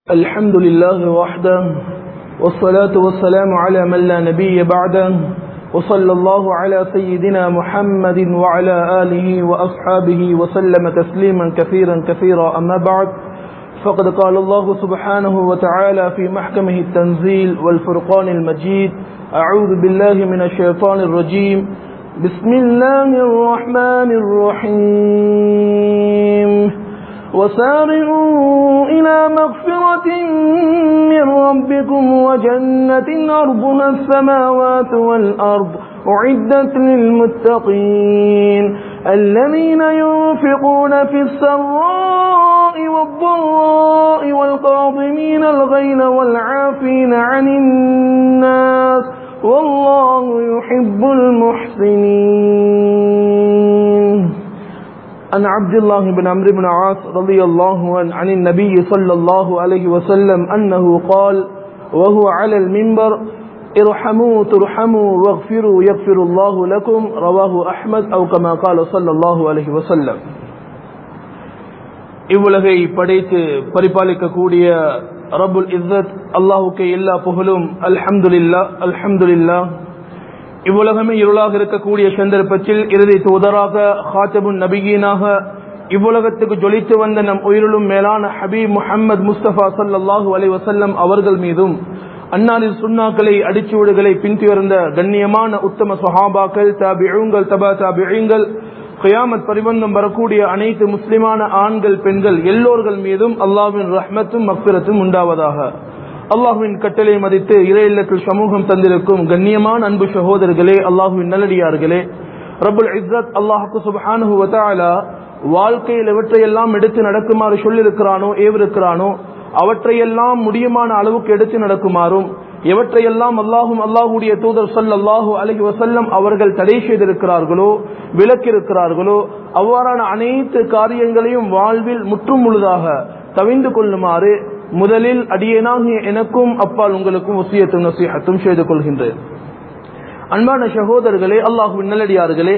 الحمد لله وحده والصلاة والسلام على من لا نبي بعده وصلى الله على سيدنا محمد وعلى آله وأصحابه وسلم تسليما كثيرا كثيرا أما بعد فقد قال الله سبحانه وتعالى في محكمه التنزيل والفرقان المجيد أعوذ بالله من الشيطان الرجيم بسم الله الرحمن الرحيم وسارعوا إلى مغفرة من ربكم وجنة أرضها السماوات والأرض أعدت للمتقين الذين ينفقون في السراء والضراء والقاضمين الغيظ والعافين عن الناس والله يحب المحسنين عن عبد الله بن عمرو بن عاص رضي الله عنه عن النبي صلى الله عليه وسلم أنه قال وهو على المنبر ارحموا ترحموا واغفروا يغفر الله لكم رواه أحمد أو كما قال صلى الله عليه وسلم இவ்வுலகை படைத்து பரிபாலிக்கக்கூடிய ரபுல் இஸ்ஸத் அல்லாஹுக்கு எல்லா புகழும் அல்ஹம்துலில்லா அல்ஹம்துலில்லா இவ்வுலகமே இருளாக இருக்கக்கூடிய சந்தர்ப்பத்தில் இறுதி தூதராக ஹாத்தபுன் நபிகீனாக இவ்வுலகத்துக்கு ஜொலித்து வந்த நம் உயிரிலும் மேலான ஹபீப் முஹம்மது முஸ்தபா சல்லாஹூ அலி வசல்லம் அவர்கள் மீதும் அன்னாரின் சுண்ணாக்களை அடிச்சுவடுகளை பின்துயர்ந்த கண்ணியமான உத்தம சுஹாபாக்கள் தாபிழுங்கள் தபா தாபிழுங்கள் கயாமத் பரிபந்தம் வரக்கூடிய அனைத்து முஸ்லிமான ஆண்கள் பெண்கள் எல்லோர்கள் மீதும் அல்லாவின் ரஹ்மத்தும் மக்பிரத்தும் உண்டாவதாக அல்லாஹுவின் கட்டளை மதித்து இறை இல்லத்தில் சமூகம் தந்திருக்கும் கண்ணியமான அன்பு சகோதரர்களே அல்லாஹுவின் நல்லடியார்களே ரபுல் இஸ்ஸத் அல்லாஹுக்கு சுபஹானு வதாலா வாழ்க்கையில் எவற்றையெல்லாம் எடுத்து நடக்குமாறு சொல்லியிருக்கிறானோ ஏவிருக்கிறானோ அவற்றையெல்லாம் முடியுமான அளவுக்கு எடுத்து நடக்குமாறும் எவற்றையெல்லாம் அல்லாஹும் அல்லாஹுடைய தூதர் சொல் அல்லாஹூ அலஹி வசல்லம் அவர்கள் தடை செய்திருக்கிறார்களோ விலக்கிருக்கிறார்களோ அவ்வாறான அனைத்து காரியங்களையும் வாழ்வில் முற்றும் முழுதாக தவிந்து கொள்ளுமாறு முதலில் அடியேனாகிய எனக்கும் அப்பால் உங்களுக்கும் ஒசியத்தும் நசீகத்தும் செய்து கொள்கின்றேன் அன்பான சகோதரர்களே அல்லாஹுவின் நல்லடியார்களே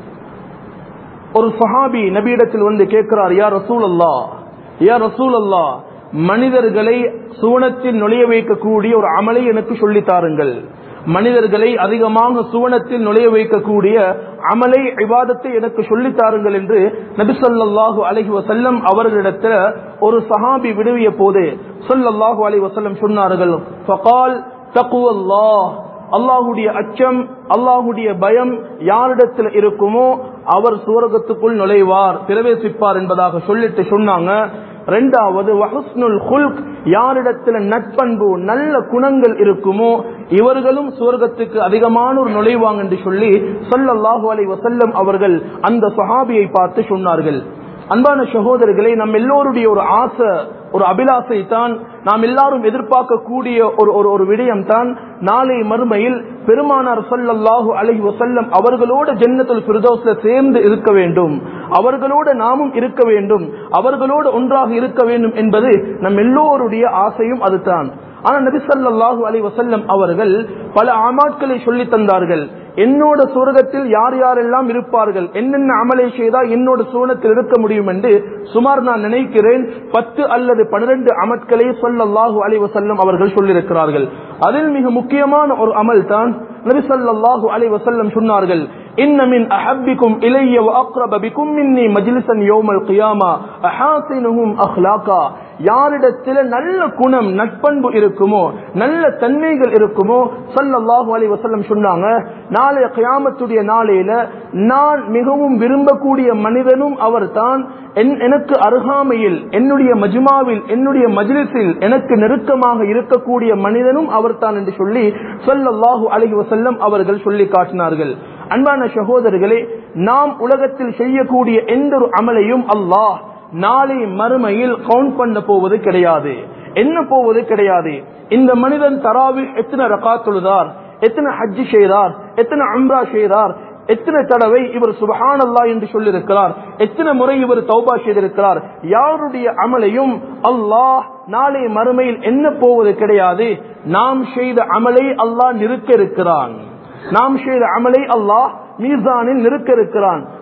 ஒரு சஹாபி நபியிடத்தில் வந்து கேட்கிறார் யார் ரசூல் அல்லா யார் ரசூல் அல்லா மனிதர்களை சுவனத்தில் நுழைய வைக்கக்கூடிய ஒரு அமலை எனக்கு சொல்லித்தாருங்கள் மனிதர்களை அதிகமாக சுவனத்தில் நுழைய வைக்கக்கூடிய அமலை விவாதத்தை எனக்கு சொல்லித்தாருங்கள் என்று நபிசல்லாஹு அலஹி வசல்லம் அவர்களிடத்தில் ஒரு சஹாபி விடுவிய போது சொல்லல்லாஹு அலி வசல்லம் சொன்னார்கள் ஃபகால் தக்குவல்லா அல்லாஹுடைய அச்சம் அல்லாஹுடைய பயம் யாரிடத்தில் இருக்குமோ அவர் சுவர்க்கத்துக்குள் நுழைவார் பிரவேசிப்பார் என்பதாக சொல்லிட்டு சொன்னாங்க ரெண்டாவது வஹஸ்னுல் ஹுல்க் யாரிடத்துல நட்பண்பு நல்ல குணங்கள் இருக்குமோ இவர்களும் சுவர்க்கத்துக்கு அதிகமான ஒரு நுழைவாங்க என்று சொல்லி சொல்லல்லாஹு அலை வசல்லம் அவர்கள் அந்த சஹாபியை பார்த்து சொன்னார்கள் அன்பான சகோதரர்களை நம் எல்லோருடைய ஒரு ஆசை ஒரு அபிலாசை தான் நாம் எல்லாரும் எதிர்பார்க்கக்கூடிய ஒரு ஒரு ஒரு விடயம் தான் நாளை மறுமையில் பெருமானார் சொல்லல்லாஹு அலஹி வசல்லம் அவர்களோட ஜன்னத்தில் பிரதோஸ்ல சேர்ந்து இருக்க வேண்டும் அவர்களோடு நாமும் இருக்க வேண்டும் அவர்களோடு ஒன்றாக இருக்க வேண்டும் என்பது நம் எல்லோருடைய ஆசையும் அதுதான் ஆனா நபி சல்லாஹூ அலி வசல்லம் அவர்கள் பல ஆமாட்களை சொல்லி தந்தார்கள் என்னோட சுவர்க்கத்தில் யார் யாரெல்லாம் இருப்பார்கள் என்னென்ன அமலை செய்தால் என்னோட சுவனத்தில் இருக்க முடியும் என்று சுமார் நான் நினைக்கிறேன் பத்து அல்லது பனிரெண்டு அமட்களை சொல்லல்லாஹு அலி வசல்லம் அவர்கள் சொல்லியிருக்கிறார்கள் அதில் மிக முக்கியமான ஒரு அமல் தான் நபி சல்லாஹூ அலி வசல்லம் சொன்னார்கள் إن من أحبكم إلي وأقرب بكم مني مجلسا يوم القيامة أحاسنهم أخلاقا யாரிடத்தில் நல்ல குணம் நட்பண்பு இருக்குமோ நல்ல தன்மைகள் இருக்குமோ சல்லல்லாஹு அலி வசல்லம் சொன்னாங்க நாளைய கயாமத்துடைய நாளையில நான் மிகவும் விரும்பக்கூடிய மனிதனும் அவர் தான் எனக்கு அருகாமையில் என்னுடைய மஜ்மாவில் என்னுடைய மஜ்லிஸில் எனக்கு நெருக்கமாக இருக்கக்கூடிய மனிதனும் அவர் தான் என்று சொல்லி சொல்லல்லாஹு அலி வசல்லம் அவர்கள் சொல்லி காட்டினார்கள் அன்பான சகோதரர்களே நாம் உலகத்தில் செய்யக்கூடிய எந்த ஒரு அமலையும் அல்லாஹ் நாளை மறுமையில் கவுண்ட் பண்ண போவது கிடையாது என்ன போவது கிடையாது இந்த மனிதன் தராவில் எத்தனை ரகா தொழுதார் எத்தனை ஹஜ்ஜி செய்தார் எத்தனை அம்ரா செய்தார் எத்தனை தடவை இவர் சுபஹான் அல்லா என்று சொல்லியிருக்கிறார் எத்தனை முறை இவர் தௌபா செய்திருக்கிறார் யாருடைய அமலையும் அல்லாஹ் நாளை மறுமையில் என்ன போவது கிடையாது நாம் செய்த அமலை அல்லாஹ் நிறுத்த இருக்கிறான் நாம் செய்த அமலை அல்லாஹ் மீசானில் நிறுக்க இருக்கிறான்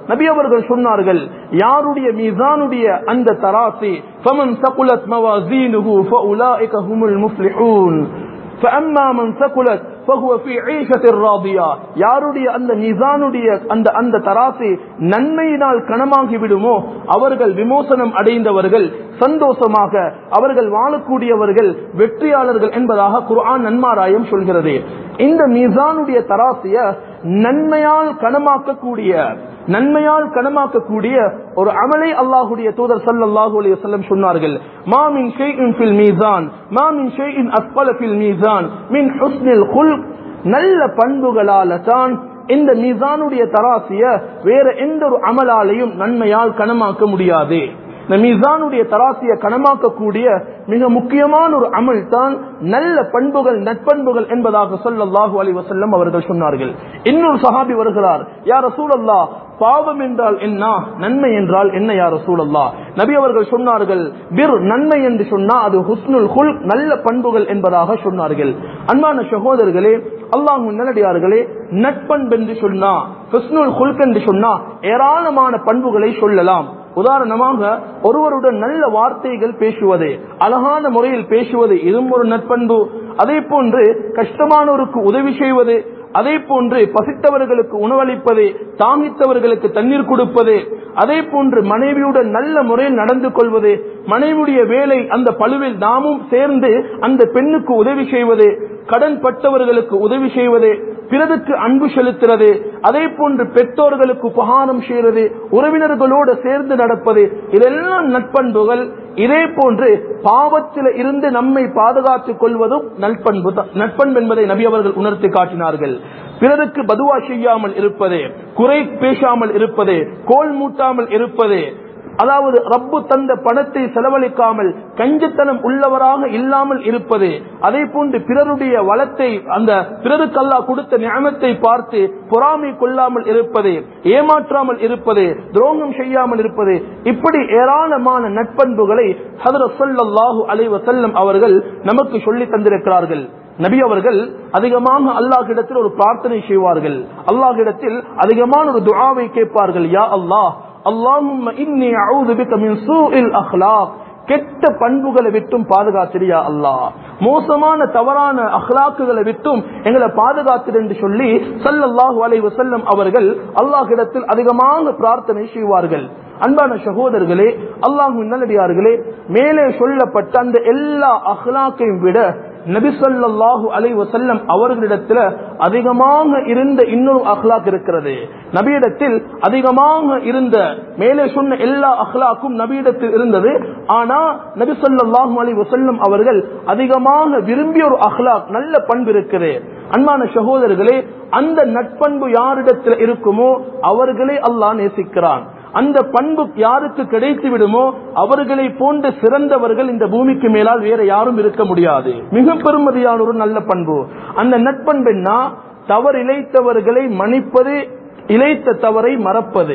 நபி அவர்கள் சொன்னார்கள் யாருடைய மீசானுடைய அந்த தராசி ஃபமன் சகுலத் மவாசீனுஹு ஃபஉலாயிக ஹுமுல் முஃப்லிஹூன் فأما من ثقلت فهو في عيشة راضية யாருடைய அந்த மீசானுடைய அந்த அந்த தராசு நன்மையினால் கனமாகி விடுமோ அவர்கள் விமோசனம் அடைந்தவர்கள் சந்தோஷமாக அவர்கள் வாழக்கூடியவர்கள் வெற்றியாளர்கள் என்பதாக குர்ஆன் நன்மாராயம் சொல்கிறது இந்த மீசானுடைய தராசிய நன்மையால் கனமாக்கக்கூடிய நன்மையால் கனமாக்கக்கூடிய ஒரு அமலை அல்லாஹுடைய தூதர் சல்லல்லாஹு அலைஹி வஸல்லம் சொன்னார்கள் மா மின் ஷைஇன் ஃபில் மீசான் மா மின் ஷைஇன் அஸ்பல ஃபில் மீசான் மின் ஹுஸ்னில் குல்க் நல்ல பண்புகளால தான் இந்த மீசானுடைய தராசிய வேற எந்த ஒரு அமலாலையும் நன்மையால் கனமாக்க முடியாது இந்த மீசானுடைய தராசிய கனமாக்கக்கூடிய மிக முக்கியமான ஒரு அமல் தான் நல்ல பண்புகள் நட்பண்புகள் என்பதாக சொல்லல்லாஹு அலி வசல்லம் அவர்கள் சொன்னார்கள் இன்னொரு சஹாபி வருகிறார் யார் ரசூலல்லா பாவம் என்றால் என்ன நன்மை என்றால் என்ன யார் ரசூலல்லா நபி அவர்கள் சொன்னார்கள் பிர் நன்மை என்று சொன்னா அது ஹுஸ்னுல் ஹுல் நல்ல பண்புகள் என்பதாக சொன்னார்கள் அன்பான சகோதரர்களே அல்லாஹ் நல்லடியார்களே நட்பண்பு என்று சொன்னா ஹுஸ்னுல் ஹுல்க் என்று சொன்னா ஏராளமான பண்புகளை சொல்லலாம் உதாரணமாக ஒருவருடன் நல்ல வார்த்தைகள் பேசுவது அழகான முறையில் பேசுவது இதுவும் ஒரு நட்பண்பு அதே போன்று கஷ்டமானோருக்கு உதவி செய்வது அதே போன்று பசித்தவர்களுக்கு உணவளிப்பது தாங்கித்தவர்களுக்கு தண்ணீர் கொடுப்பது அதே போன்று மனைவியுடன் நல்ல முறையில் நடந்து கொள்வது மனைவியுடைய வேலை அந்த பழுவில் நாமும் சேர்ந்து அந்த பெண்ணுக்கு உதவி செய்வது கடன் பட்டவர்களுக்கு உதவி செய்வது பிறருக்கு அன்பு செலுத்துறது அதே போன்று பெற்றோர்களுக்கு உபகாரம் செய்வது உறவினர்களோடு சேர்ந்து நடப்பது இதெல்லாம் நட்பண்புகள் இதே போன்று பாவத்தில் இருந்து நம்மை பாதுகாத்துக் கொள்வதும் நட்பண்பு நட்பண்பு என்பதை நபி அவர்கள் உணர்த்தி காட்டினார்கள் பிறருக்கு பதுவா செய்யாமல் இருப்பது குறை பேசாமல் இருப்பது கோல் மூட்டாமல் இருப்பது அதாவது ரப்பு தந்த பணத்தை செலவழிக்காமல் கஞ்சத்தனம் உள்ளவராக இல்லாமல் இருப்பது அதே போன்று பிறருடைய வளத்தை அந்த பிறருக்கு அல்லாஹ் கொடுத்த ஞானத்தை பார்த்து பொறாமை கொள்ளாமல் இருப்பது ஏமாற்றாமல் இருப்பது துரோகம் செய்யாமல் இருப்பது இப்படி ஏராளமான நட்பண்புகளை ஹதரத் ஸல்லல்லாஹு அலைஹி வஸல்லம் அவர்கள் நமக்கு சொல்லி தந்திருக்கிறார்கள் நபி அவர்கள் அதிகமாக அல்லாஹ்விடத்தில் ஒரு பிரார்த்தனை செய்வார்கள் அல்லாஹ்விடத்தில் அதிகமான ஒரு துஆவை கேட்பார்கள் யா அல்லாஹ் அல்லாஹும்ம இன்னி அஊது பிக மின் சூஇல் அக்லாக் கெட்ட பண்புகளை விட்டும் பாதுகாத்திரியா அல்லாஹ் மோசமான தவறான அஹ்லாக்குகளை விட்டும் எங்களை பாதுகாத்திரு என்று சொல்லி சல்லல்லாஹு அலைஹி வஸல்லம் அவர்கள் அல்லாஹ்விடத்தில் அதிகமாக பிரார்த்தனை செய்வார்கள் அன்பான சகோதரர்களே அல்லாஹு நல்லடியார்களே மேலே சொல்லப்பட்ட அந்த எல்லா அஹ்லாக்கையும் விட நபி சொல்லாஹு அலை வசல்லம் அவர்களிடத்துல அதிகமாக இருந்த இன்னொரு அஹ்லாக் இருக்கிறது நபியிடத்தில் அதிகமாக இருந்த மேலே சொன்ன எல்லா அஹ்லாக்கும் நபியிடத்தில் இருந்தது ஆனா நபி சொல்லாஹு அலை வசல்லம் அவர்கள் அதிகமாக விரும்பிய ஒரு அஹ்லாக் நல்ல பண்பு இருக்குது அன்பான சகோதரர்களே அந்த நட்பண்பு யாரிடத்தில் இருக்குமோ அவர்களே அல்லாஹ் நேசிக்கிறான் அந்த பண்பு யாருக்கு கிடைத்து விடுமோ அவர்களை போன்ற சிறந்தவர்கள் இந்த பூமிக்கு மேலால் வேற யாரும் இருக்க முடியாது மிக பெருமதியான ஒரு நல்ல பண்பு அந்த நட்பண்பென்னா தவறு இழைத்தவர்களை மன்னிப்பது இழைத்த தவறை மறப்பது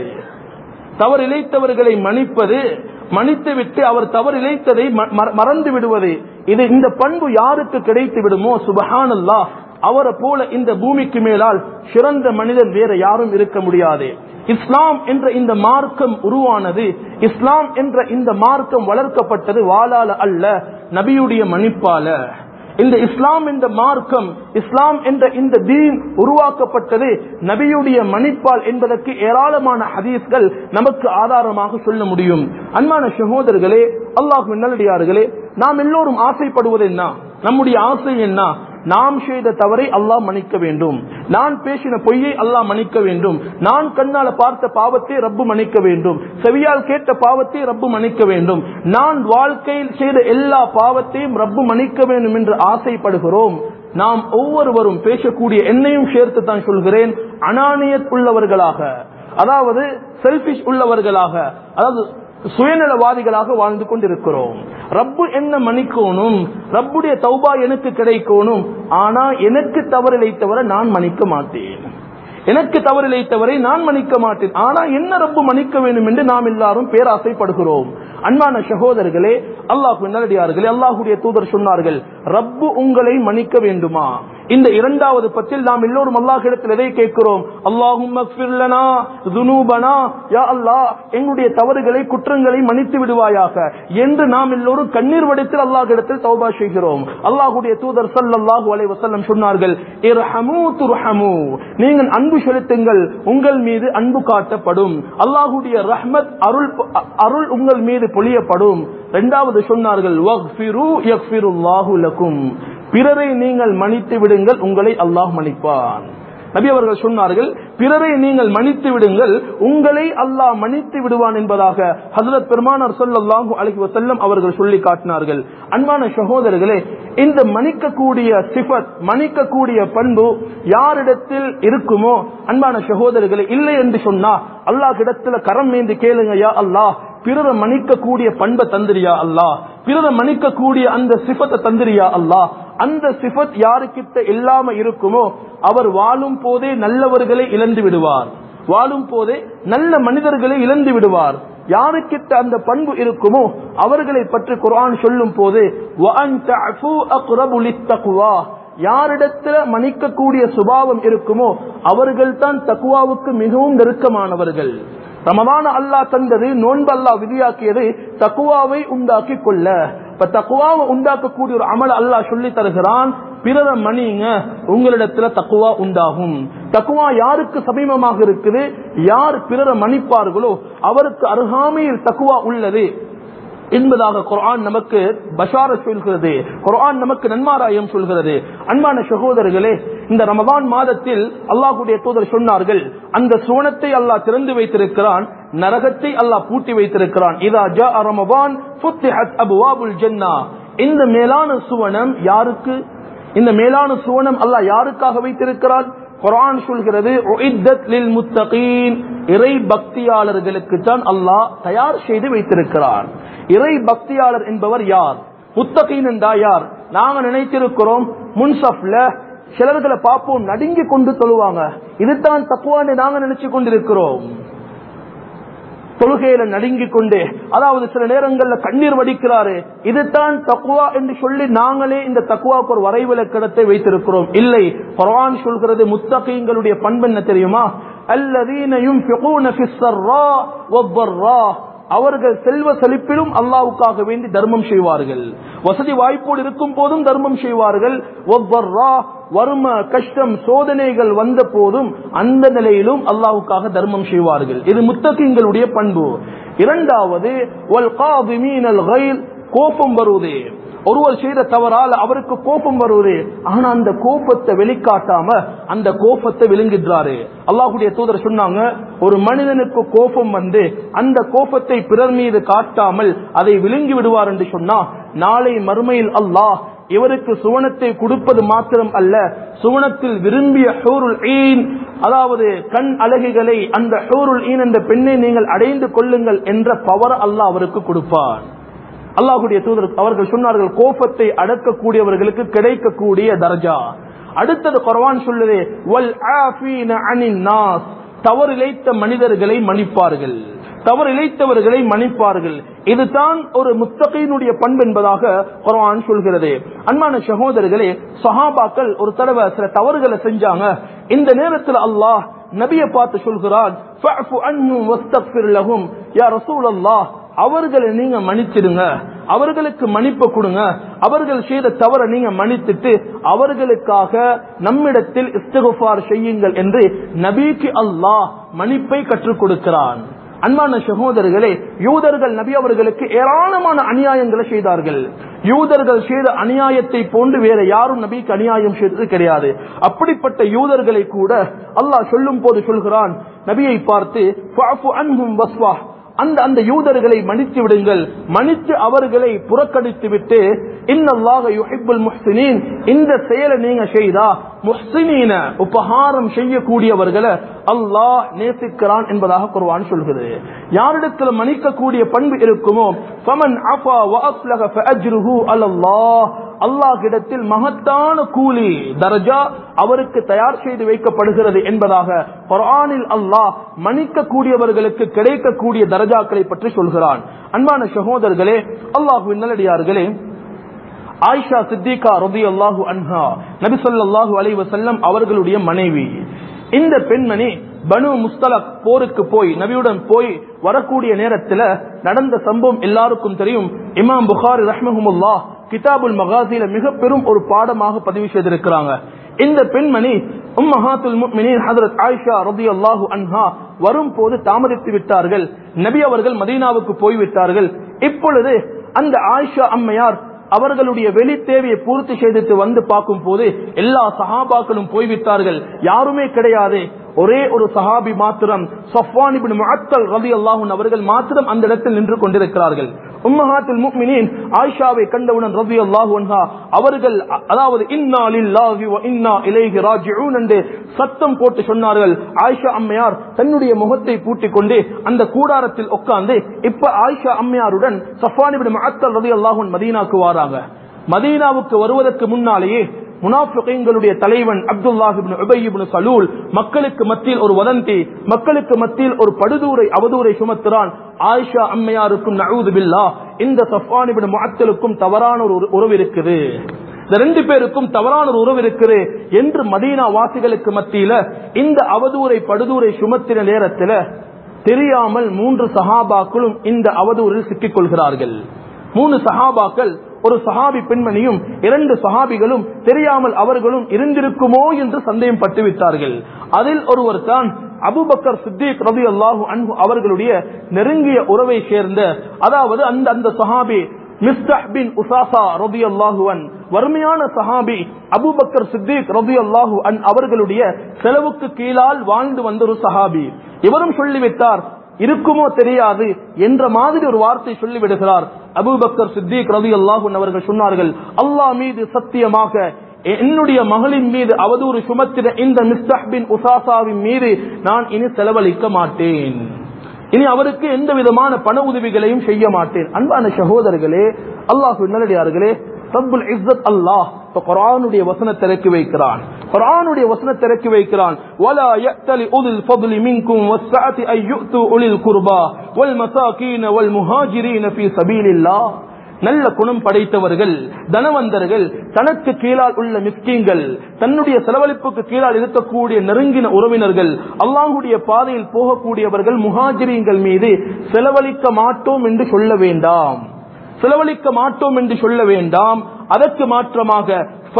தவறு இழைத்தவர்களை மன்னிப்பது மன்னித்து விட்டு அவர் தவறு இழைத்ததை மறந்து விடுவது இது இந்த பண்பு யாருக்கு கிடைத்து விடுமோ சுபஹானல்லா அவரை போல இந்த பூமிக்கு மேலால் சிறந்த மனிதன் வேற யாரும் இருக்க முடியாது இஸ்லாம் என்ற இந்த மார்க்கம் உருவானது இஸ்லாம் என்ற இந்த மார்க்கம் வளர்க்கப்பட்டது வாளால அல்ல நபியுடைய மன்னிப்பால இந்த இஸ்லாம் என்ற மார்க்கம் இஸ்லாம் என்ற இந்த தீன் உருவாக்கப்பட்டது நபியுடைய மன்னிப்பால் என்பதற்கு ஏராளமான ஹதீஸ்கள் நமக்கு ஆதாரமாக சொல்ல முடியும் அன்பான சகோதரர்களே அல்லாஹு நல்லடியார்களே நாம் எல்லோரும் ஆசைப்படுவது என்ன நம்முடைய ஆசை என்ன நாம் செய்த தவறை அல்லாஹ் மன்னிக்க வேண்டும் நான் பேசின பொய்யை அல்லாஹ் மன்னிக்க வேண்டும் நான் கண்ணால பார்த்த பாவத்தை ரப்பு மன்னிக்க வேண்டும் செவியால் கேட்ட பாவத்தை ரப்பு மன்னிக்க வேண்டும் நான் வாழ்க்கையில் செய்த எல்லா பாவத்தையும் ரப்பு மன்னிக்க வேண்டும் என்று ஆசைப்படுகிறோம் நாம் ஒவ்வொருவரும் பேசக்கூடிய என்னையும் சேர்த்து தான் சொல்கிறேன் அனானியத் உள்ளவர்களாக அதாவது செல்பிஷ் உள்ளவர்களாக அதாவது சுயநலவாதிகளாக வாழ்ந்து கொண்டிருக்கிறோம் ரப்பு என்ன மன்னிக்கணும் ரப்புடைய தௌபா எனக்கு கிடைக்கணும் ஆனா எனக்கு தவறிழைத்தவரை நான் மன்னிக்க மாட்டேன் எனக்கு தவறிழைத்தவரை நான் மன்னிக்க மாட்டேன் ஆனா என்ன ரப்பு மன்னிக்க வேண்டும் என்று நாம் எல்லாரும் பேராசைப்படுகிறோம் அன்பான சகோதரர்களே அல்லாஹு நல்லடியார்களே அல்லாஹுடைய தூதர் சொன்னார்கள் ரப்பு உங்களை மன்னிக்க வேண்டுமா இந்த இரண்டாவது பத்தில் நாம் எல்லோரும் அல்லாஹிடத்தில் எதை கேட்கிறோம் அல்லாஹும் யா அல்லாஹ் எங்களுடைய தவறுகளை குற்றங்களை மன்னித்து விடுவாயாக என்று நாம் எல்லோரும் கண்ணீர் வடித்தில் அல்லாஹிடத்தில் தௌபா செய்கிறோம் அல்லாஹுடைய தூதர் சல்லல்லாஹு அலைஹி வஸல்லம் சொன்னார்கள் இர்ஹமு துர்ஹமு நீங்கள் அன்பு செலுத்துங்கள் உங்கள் மீது அன்பு காட்டப்படும் அல்லாஹுடைய ரஹ்மத் அருள் அருள் உங்கள் மீது பொழியப்படும் இரண்டாவது சொன்னார்கள் வக்ஃபிரு யக்ஃபிருல்லாஹு லக்கும் பிறரை நீங்கள் மன்னித்து விடுங்கள் உங்களை அல்லாஹ் மன்னிப்பான் நபி அவர்கள் சொன்னார்கள் பிறரை நீங்கள் மன்னித்து விடுங்கள் உங்களை அல்லாஹ் மன்னித்து விடுவான் என்பதாக ஹசரத் பெருமானார் சொல்லல்லாஹு அலைஹி வஸல்லம் அவர்கள் சொல்லி காட்டினார்கள் அன்பான சகோதரர்களே இந்த மன்னிக்கக்கூடிய சிஃபத் மன்னிக்கக்கூடிய பண்பு யாரிடத்தில் இருக்குமோ அன்பான சகோதரர்களே இல்லை என்று சொன்னா அல்லாஹ் இடத்துல கரம் மேந்து கேளுங்க யா அல்லாஹ் பிறரை மன்னிக்கக்கூடிய பண்பை தந்திரியா அல்லாஹ் பிறரை மன்னிக்கக்கூடிய அந்த சிஃபத்தை தந்திரியா அல்லாஹ் அந்த சிஃபத் யாருக்கிட்ட இல்லாம இருக்குமோ அவர் வாழும் போதே நல்லவர்களை இழந்து விடுவார் வாழும் போதே நல்ல மனிதர்களை இழந்து விடுவார் யாருக்கிட்ட அந்த பண்பு இருக்குமோ அவர்களை பற்றி குர்ஆன் சொல்லும் போது யாரிடத்துல மன்னிக்கக்கூடிய சுபாவம் இருக்குமோ அவர்கள் தான் தக்குவாவுக்கு மிகவும் நெருக்கமானவர்கள் ரமதான அல்லா தந்தது நோன்பு அல்லா விதியாக்கியது தக்குவாவை உண்டாக்கி கொள்ள இப்ப தக்குவாவை உண்டாக்கக்கூடிய ஒரு அமல் அல்லா சொல்லி தருகிறான் பிறர மணிங்க உங்களிடத்துல தக்குவா உண்டாகும் தக்குவா யாருக்கு சமீபமாக இருக்குது யார் பிறர மன்னிப்பார்களோ அவருக்கு அருகாமையில் தக்குவா உள்ளது என்பதாக குரான் நமக்கு பஷார சொல்கிறது குரான் நமக்கு நன்மாராயம் சொல்கிறது அன்பான சகோதரர்களே இந்த ரமதான் மாதத்தில் அல்லாஹுடைய தூதர் சொன்னார்கள் அந்த சுவனத்தை அல்லாஹ் திறந்து வைத்திருக்கிறான் நரகத்தை அல்லாஹ் பூட்டி வைத்திருக்கிறான் இதா ஜா ரமபான் அபுவாபுல் ஜன்னா இந்த மேலான சுவனம் யாருக்கு இந்த மேலான சுவனம் அல்லாஹ் யாருக்காக வைத்திருக்கிறான் குரான் சொல்கிறது இறை பக்தியாளர்களுக்கு தான் அல்லாஹ் தயார் செய்து வைத்திருக்கிறான் இறை பக்தியாளர் என்பவர் யார் முத்தகீன் என்றா யார் நாங்க நினைத்திருக்கிறோம் முன்சப்ல சிலர்களை பார்ப்போம் நடுங்கி கொண்டு சொல்லுவாங்க இதுதான் தப்புவான்னு நாங்க நினைச்சு கொண்டிருக்கிறோம் தொழுகையில நடுங்கிக் கொண்டு அதாவது சில நேரங்கள்ல கண்ணீர் வடிக்கிறாரு இதுதான் தக்குவா என்று சொல்லி நாங்களே இந்த தக்குவாக்கு ஒரு வரைவிலக்கணத்தை வைத்திருக்கிறோம் இல்லை குர்ஆன் சொல்கிறது முத்தகைங்களுடைய பண்பு என்ன தெரியுமா அல்லதீனையும் அவர்கள் செல்வ செழிப்பிலும் அல்லாவுக்காக வேண்டி தர்மம் செய்வார்கள் வசதி வாய்ப்போடு இருக்கும் போதும் தர்மம் செய்வார்கள் வறும கஷ்டம் சோதனைகள் வந்த போதும் அந்த நிலையிலும் அல்லாவுக்காக தர்மம் செய்வார்கள் இது முத்தகிங்களுடைய பண்பு இரண்டாவது கோபம் வருவது ஒருவர் செய்த தவறால் அவருக்கு கோபம் வருவது ஆனா அந்த கோபத்தை வெளிக்காட்டாம அந்த கோபத்தை விழுங்கின்றாரு அல்லாஹுடைய தூதர் சொன்னாங்க ஒரு மனிதனுக்கு கோபம் வந்து அந்த கோபத்தை பிறர் மீது காட்டாமல் அதை விழுங்கி விடுவார் என்று சொன்னா நாளை மறுமையில் அல்லாஹ் இவருக்கு சுவனத்தை கொடுப்பது மாத்திரம் அல்ல சுவனத்தில் விரும்பிய ஹூருல் ஈன் அதாவது கண் அழகிகளை அந்த ஹூருல் ஈன் என்ற பெண்ணை நீங்கள் அடைந்து கொள்ளுங்கள் என்ற பவர் அல்லாஹ் அவருக்கு கொடுப்பார் அல்லாஹுடைய தூதர் அவர்கள் சொன்னார்கள் கோபத்தை அடக்கக்கூடியவர்களுக்கு கிடைக்கக்கூடிய தர்ஜா அடுத்தது குர்ஆன் சொல்லுது வல் ஆஃபீன அனின் நாஸ் தவறிழைத்த மனிதர்களை மன்னிப்பார்கள் தவறு இழைத்தவர்களை மன்னிப்பார்கள் இதுதான் ஒரு முத்தகையினுடைய பண்பு என்பதாக குர்ஆன் சொல்கிறது அன்பான சகோதரர்களே சஹாபாக்கள் ஒரு தடவை சில தவறுகளை செஞ்சாங்க இந்த நேரத்தில் அல்லாஹ் நபியை பார்த்து சொல்கிறான் ஃபஅஃபு அன்ஹும் வஸ்தக்ஃபிர் லஹும் யா ரசூலல்லாஹ் அவர்களை நீங்க மன்னிச்சிடுங்க அவர்களுக்கு மன்னிப்பு கொடுங்க அவர்கள் செய்த தவறை நீங்க மன்னித்துட்டு அவர்களுக்காக நம்மிடத்தில் இஸ்தகுஃபார் செய்யுங்கள் என்று நபிக்கு அல்லாஹ் மன்னிப்பை கற்றுக் கொடுக்கிறான் அன்பான சகோதரர்களே யூதர்கள் நபி அவர்களுக்கு ஏராளமான அநியாயங்களை செய்தார்கள் யூதர்கள் செய்த அநியாயத்தை போன்று வேற யாரும் நபிக்கு அநியாயம் செய்தது கிடையாது அப்படிப்பட்ட யூதர்களை கூட அல்லாஹ் சொல்லும் போது சொல்கிறான் நபியை பார்த்து "ஃபஅஃபு அன்ஹும் வஸ்ஃபஹ்." அந்த அந்த யூதர்களை மன்னித்து விடுங்கள் மன்னித்து அவர்களை புறக்கணித்து விட்டு இன்னல்லாக யுஹிப்புல் முஹ்சினீன் இந்த செயலை நீங்க செய்தா முஹ்சினீன உபகாரம் செய்யக்கூடியவர்களை அல்லாஹ் நேசிக்கிறான் என்பதாக குர்ஆன் சொல்கிறது யாரிடத்துல மன்னிக்கக்கூடிய பண்பு இருக்குமோ ஃபமன் அஃபா வ அஸ்லஹ ஃபஅஜ்ருஹு அலல்லாஹ் அல்லாஹ்விடத்தில் மகத்தான கூலி தர்ஜா அவருக்கு தயார் செய்து வைக்கப்படுகிறது என்பதாக குர்ஆனில் அல்லாஹ் மன்னிக்கக்கூடியவர்களுக்கு கிடைக்கக்கூடிய தர்ஜாக்களை பற்றி சொல்கிறான் அன்பான சகோதரர்களே அல்லாஹுவின் நல்லடியார்களே ஆயிஷா சித்திகா ரபி அல்லாஹு அன்ஹா நபி சொல்லாஹு அலை வசல்லம் அவர்களுடைய மனைவி இந்த பெண்மணி பனு முஸ்தலக் போருக்கு போய் நபியுடன் போய் வரக்கூடிய நேரத்துல நடந்த சம்பவம் எல்லாருக்கும் தெரியும் இமாம் புகாரி ரஹ்மஹமுல்லா கிதாபுல் மகாசில மிக பெரும் ஒரு பாடமாக பதிவு செய்திருக்கிறாங்க இந்த பெண்மணி உம்மஹாத்துல் முஃமினீன் ஹஜரத் ஆயிஷா ரலியல்லாஹு அன்ஹா வரும் போது தாமதித்து விட்டார்கள் நபி அவர்கள் மதீனாவுக்கு போய்விட்டார்கள் இப்பொழுது அந்த ஆயிஷா அம்மையார் அவர்களுடைய வெளி தேவையை பூர்த்தி செய்துட்டு வந்து பார்க்கும் போது எல்லா சஹாபாக்களும் போய்விட்டார்கள் யாருமே கிடையாது ஒரே ஒரு சஹாபி மாத்திரம் சஃப்வான் இப்னு முஅத்தல் ரலியல்லாஹு அன்ஹு அவர்கள் மாத்திரம் அந்த இடத்தில் நின்று கொண்டிருக்கிறார்கள் உம்மஹாத்துல் முஃமினீன் ஆயிஷாவை கண்டவுடன் ரலியல்லாஹு அன்ஹா அவர்கள் அதாவது இன்னா லில்லாஹி வ இன்னா இலைஹி ராஜிஊன் என்று சத்தம் போட்டு சொன்னார்கள் ஆயிஷா அம்மையார் தன்னுடைய முகத்தை பூட்டிக் கொண்டு அந்த கூடாரத்தில் உட்கார்ந்து இப்ப ஆயிஷா அம்மையாருடன் சஃப்வான் இப்னு முஅத்தல் ரலியல்லாஹு அன்ஹு மதீனாக்கு வராங்க மதீனாவுக்கு வருவதற்கு முன்னாலேயே முனாஃபிகளுடைய தலைவன் அப்துல்லாஹிபின் சலூல் மக்களுக்கு மத்தியில் ஒரு வதந்தி மக்களுக்கு மத்தியில் ஒரு படுதூரை அவதூரை சுமத்துறான் ஆயிஷா அம்மையாருக்கும் நழுது பில்லா இந்த சஃபானிபின் முஅத்தலுக்கும் தவறான ஒரு உறவு இருக்குது இந்த ரெண்டு பேருக்கும் தவறான ஒரு உறவு இருக்குது என்று மதீனா வாசிகளுக்கு மத்தியில இந்த அவதூரை படுதூரை சுமத்தின நேரத்துல தெரியாமல் மூன்று சஹாபாக்களும் இந்த அவதூறில் சிக்கிக் கொள்கிறார்கள் மூணு சஹாபாக்கள் ஒரு சஹாபி பெண்மணியும் இரண்டு சஹாபிகளும் தெரியாமல் அவர்களும் இருந்திருக்குமோ என்று சந்தேகம் பட்டு விட்டார்கள் அதில் ஒருவர் தான் அபுபக்கர் சித்திக் ரவி அல்லாஹு அன்பு அவர்களுடைய நெருங்கிய உறவை சேர்ந்த அதாவது அந்த அந்த சஹாபி மிஸ்டஹ் பின் உசாசா ரபி அல்லாஹுவன் வறுமையான சஹாபி அபுபக்கர் சித்திக் ரபி அல்லாஹு அன் அவர்களுடைய செலவுக்கு கீழால் வாழ்ந்து வந்த ஒரு சஹாபி இவரும் சொல்லிவிட்டார் இருக்குமோ தெரியாது என்ற மாதிரி ஒரு வார்த்தை சொல்லிவிடுகிறார் அபுபக்கர் சித்திக் ரவி அல்லாஹூன் அவர்கள் சொன்னார்கள் அல்லாஹ் மீது சத்தியமாக என்னுடைய மகளின் மீது அவதூறு சுமத்தின இந்த மிஸ்டஹ்பின் உசாசாவின் மீது நான் இனி செலவழிக்க மாட்டேன் இனி அவருக்கு எந்த விதமான பண உதவிகளையும் செய்ய மாட்டேன் அன்பான சகோதரர்களே அல்லாஹு நல்லடியார்களே ரப்புல் இஸ்ஸத் அல்லாஹ் குரானுடைய வசனத்தை இறக்கி வைக்கிறான் குரானுடைய வசனத்தை இறக்கி வைக்கிறான் ولا يأتل أولي الفضل منكم والسعة أن يؤتوا أولي القربى والمساكين والمهاجرين في سبيل الله நல்ல குணம் படைத்தவர்கள் தனவந்தர்கள் தனக்கு கீழால் உள்ள மிஸ்கீங்கள் தன்னுடைய செலவழிப்புக்கு கீழால் இருக்கக்கூடிய நெருங்கின உறவினர்கள் அல்லாஹுடைய பாதையில் போகக்கூடியவர்கள் முஹாஜிரியங்கள் மீது செலவழிக்க மாட்டோம் என்று சொல்ல வேண்டாம் செலவழிக்க மாட்டோம் என்று சொல்ல வேண்டாம் அதற்கு மாற்றமாக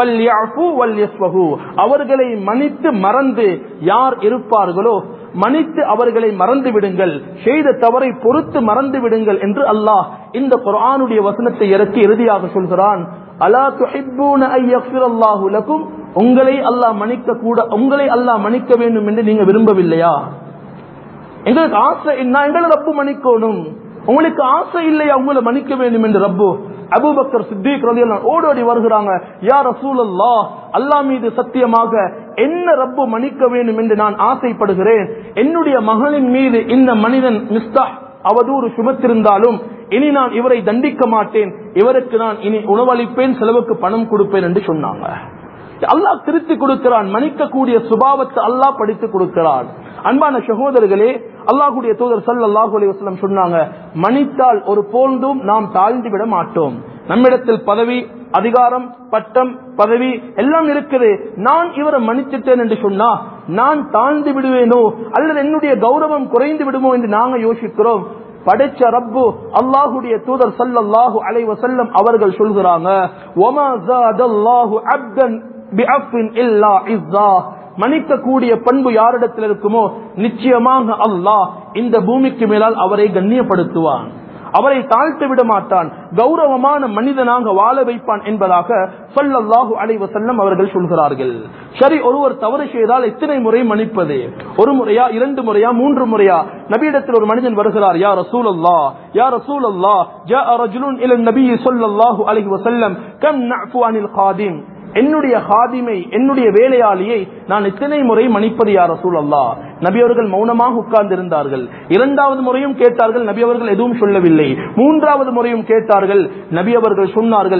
அவர்களை மன்னித்து மறந்து யார் இருப்பார்களோ மன்னித்து அவர்களை மறந்து விடுங்கள் செய்த தவறை பொறுத்து மறந்து விடுங்கள் என்று அல்லாஹ் இந்த குரானுடைய வசனத்தை இறக்கி இறுதியாக சொல்கிறான் அலா துஹிப்பூனல்லாஹு லக்கும் உங்களை அல்லாஹ் மன்னிக்க கூட உங்களை அல்லாஹ் மன்னிக்க வேண்டும் என்று நீங்க விரும்பவில்லையா எங்களுக்கு ஆசை என்ன எங்களை ரப்பு மன்னிக்கணும் உங்களுக்கு ஆசை இல்லையா உங்களை மன்னிக்க வேண்டும் என்று ரப்பு அபுபக்கர் சித்திக் ரலியல்லாஹு ஓடோடி வருகிறாங்க யா ரசூலல்லாஹ் அல்லாஹ் மீது சத்தியமாக என்ன ரப்பு மன்னிக்க வேண்டும் என்று நான் ஆசைப்படுகிறேன் என்னுடைய மகளின் மீது இந்த மனிதன் மிஸ்தாஹ் அவதூறு சுமத்திருந்தாலும் இனி நான் இவரை தண்டிக்க மாட்டேன் இவருக்கு நான் இனி உணவளிப்பேன் செலவுக்கு பணம் கொடுப்பேன் என்று சொன்னாங்க அல்லாஹ் திருத்தி கொடுக்கிறான் மன்னிக்கக்கூடிய சுபாவத்தை அல்லாஹ் படித்து கொடுக்கிறான் அன்பான சகோதரர்களே அல்லாஹுடைய தூதர் சல்லாஹூ அலி வஸ்லம் சொன்னாங்க மன்னித்தால் ஒரு போன்றும் நாம் தாழ்ந்து விட மாட்டோம் நம்மிடத்தில் பதவி அதிகாரம் பட்டம் பதவி எல்லாம் இருக்குது நான் இவரை மன்னிச்சிட்டேன் என்று சொன்னா நான் தாழ்ந்து விடுவேனோ அல்லது என்னுடைய கௌரவம் குறைந்து விடுமோ என்று நாங்க யோசிக்கிறோம் படைச்ச ரப்பு அல்லாஹுடைய தூதர் சல்லல்லாஹு அலை வசல்லம் அவர்கள் சொல்கிறாங்க ஒமா ஜாதல்லாஹு அப்தன் பிஅஃபின் இல்லா இஸ்ஸா மன்னிக்கக்கூடிய பண்பு யாரிடத்தில் இருக்குமோ நிச்சயமாக அல்லாஹ் இந்த பூமிக்கு மேலால் அவரை கண்ணியப்படுத்துவான் அவரை தாழ்த்து விட மாட்டான் கௌரவமான மனிதனாக வாழ வைப்பான் என்பதாக சொல்லல்லாஹு அலைவ செல்லம் அவர்கள் சொல்கிறார்கள் சரி ஒருவர் தவறு செய்தால் எத்தனை முறை மன்னிப்பது ஒரு முறையா இரண்டு முறையா மூன்று முறையா நபியிடத்தில் ஒரு மனிதன் வருகிறார் யா ரசூல் அல்லா யா ரசூல் அல்லா ஜா ரஜுலுன் இல நபி சொல்லல்லாஹு அலைஹி வசல்லம் கம் நஃபு அனில் காதிம் என்னுடைய ஹாதிமை என்னுடைய வேலையாளியை நான் எத்தனை முறை மன்னிப்பது யார் ரசூல் அல்லா நபி அவர்கள் மௌனமாக உட்கார்ந்து இருந்தார்கள் இரண்டாவது முறையும் கேட்டார்கள் நபி அவர்கள் எதுவும் சொல்லவில்லை மூன்றாவது முறையும் கேட்டார்கள் நபி அவர்கள் சொன்னார்கள்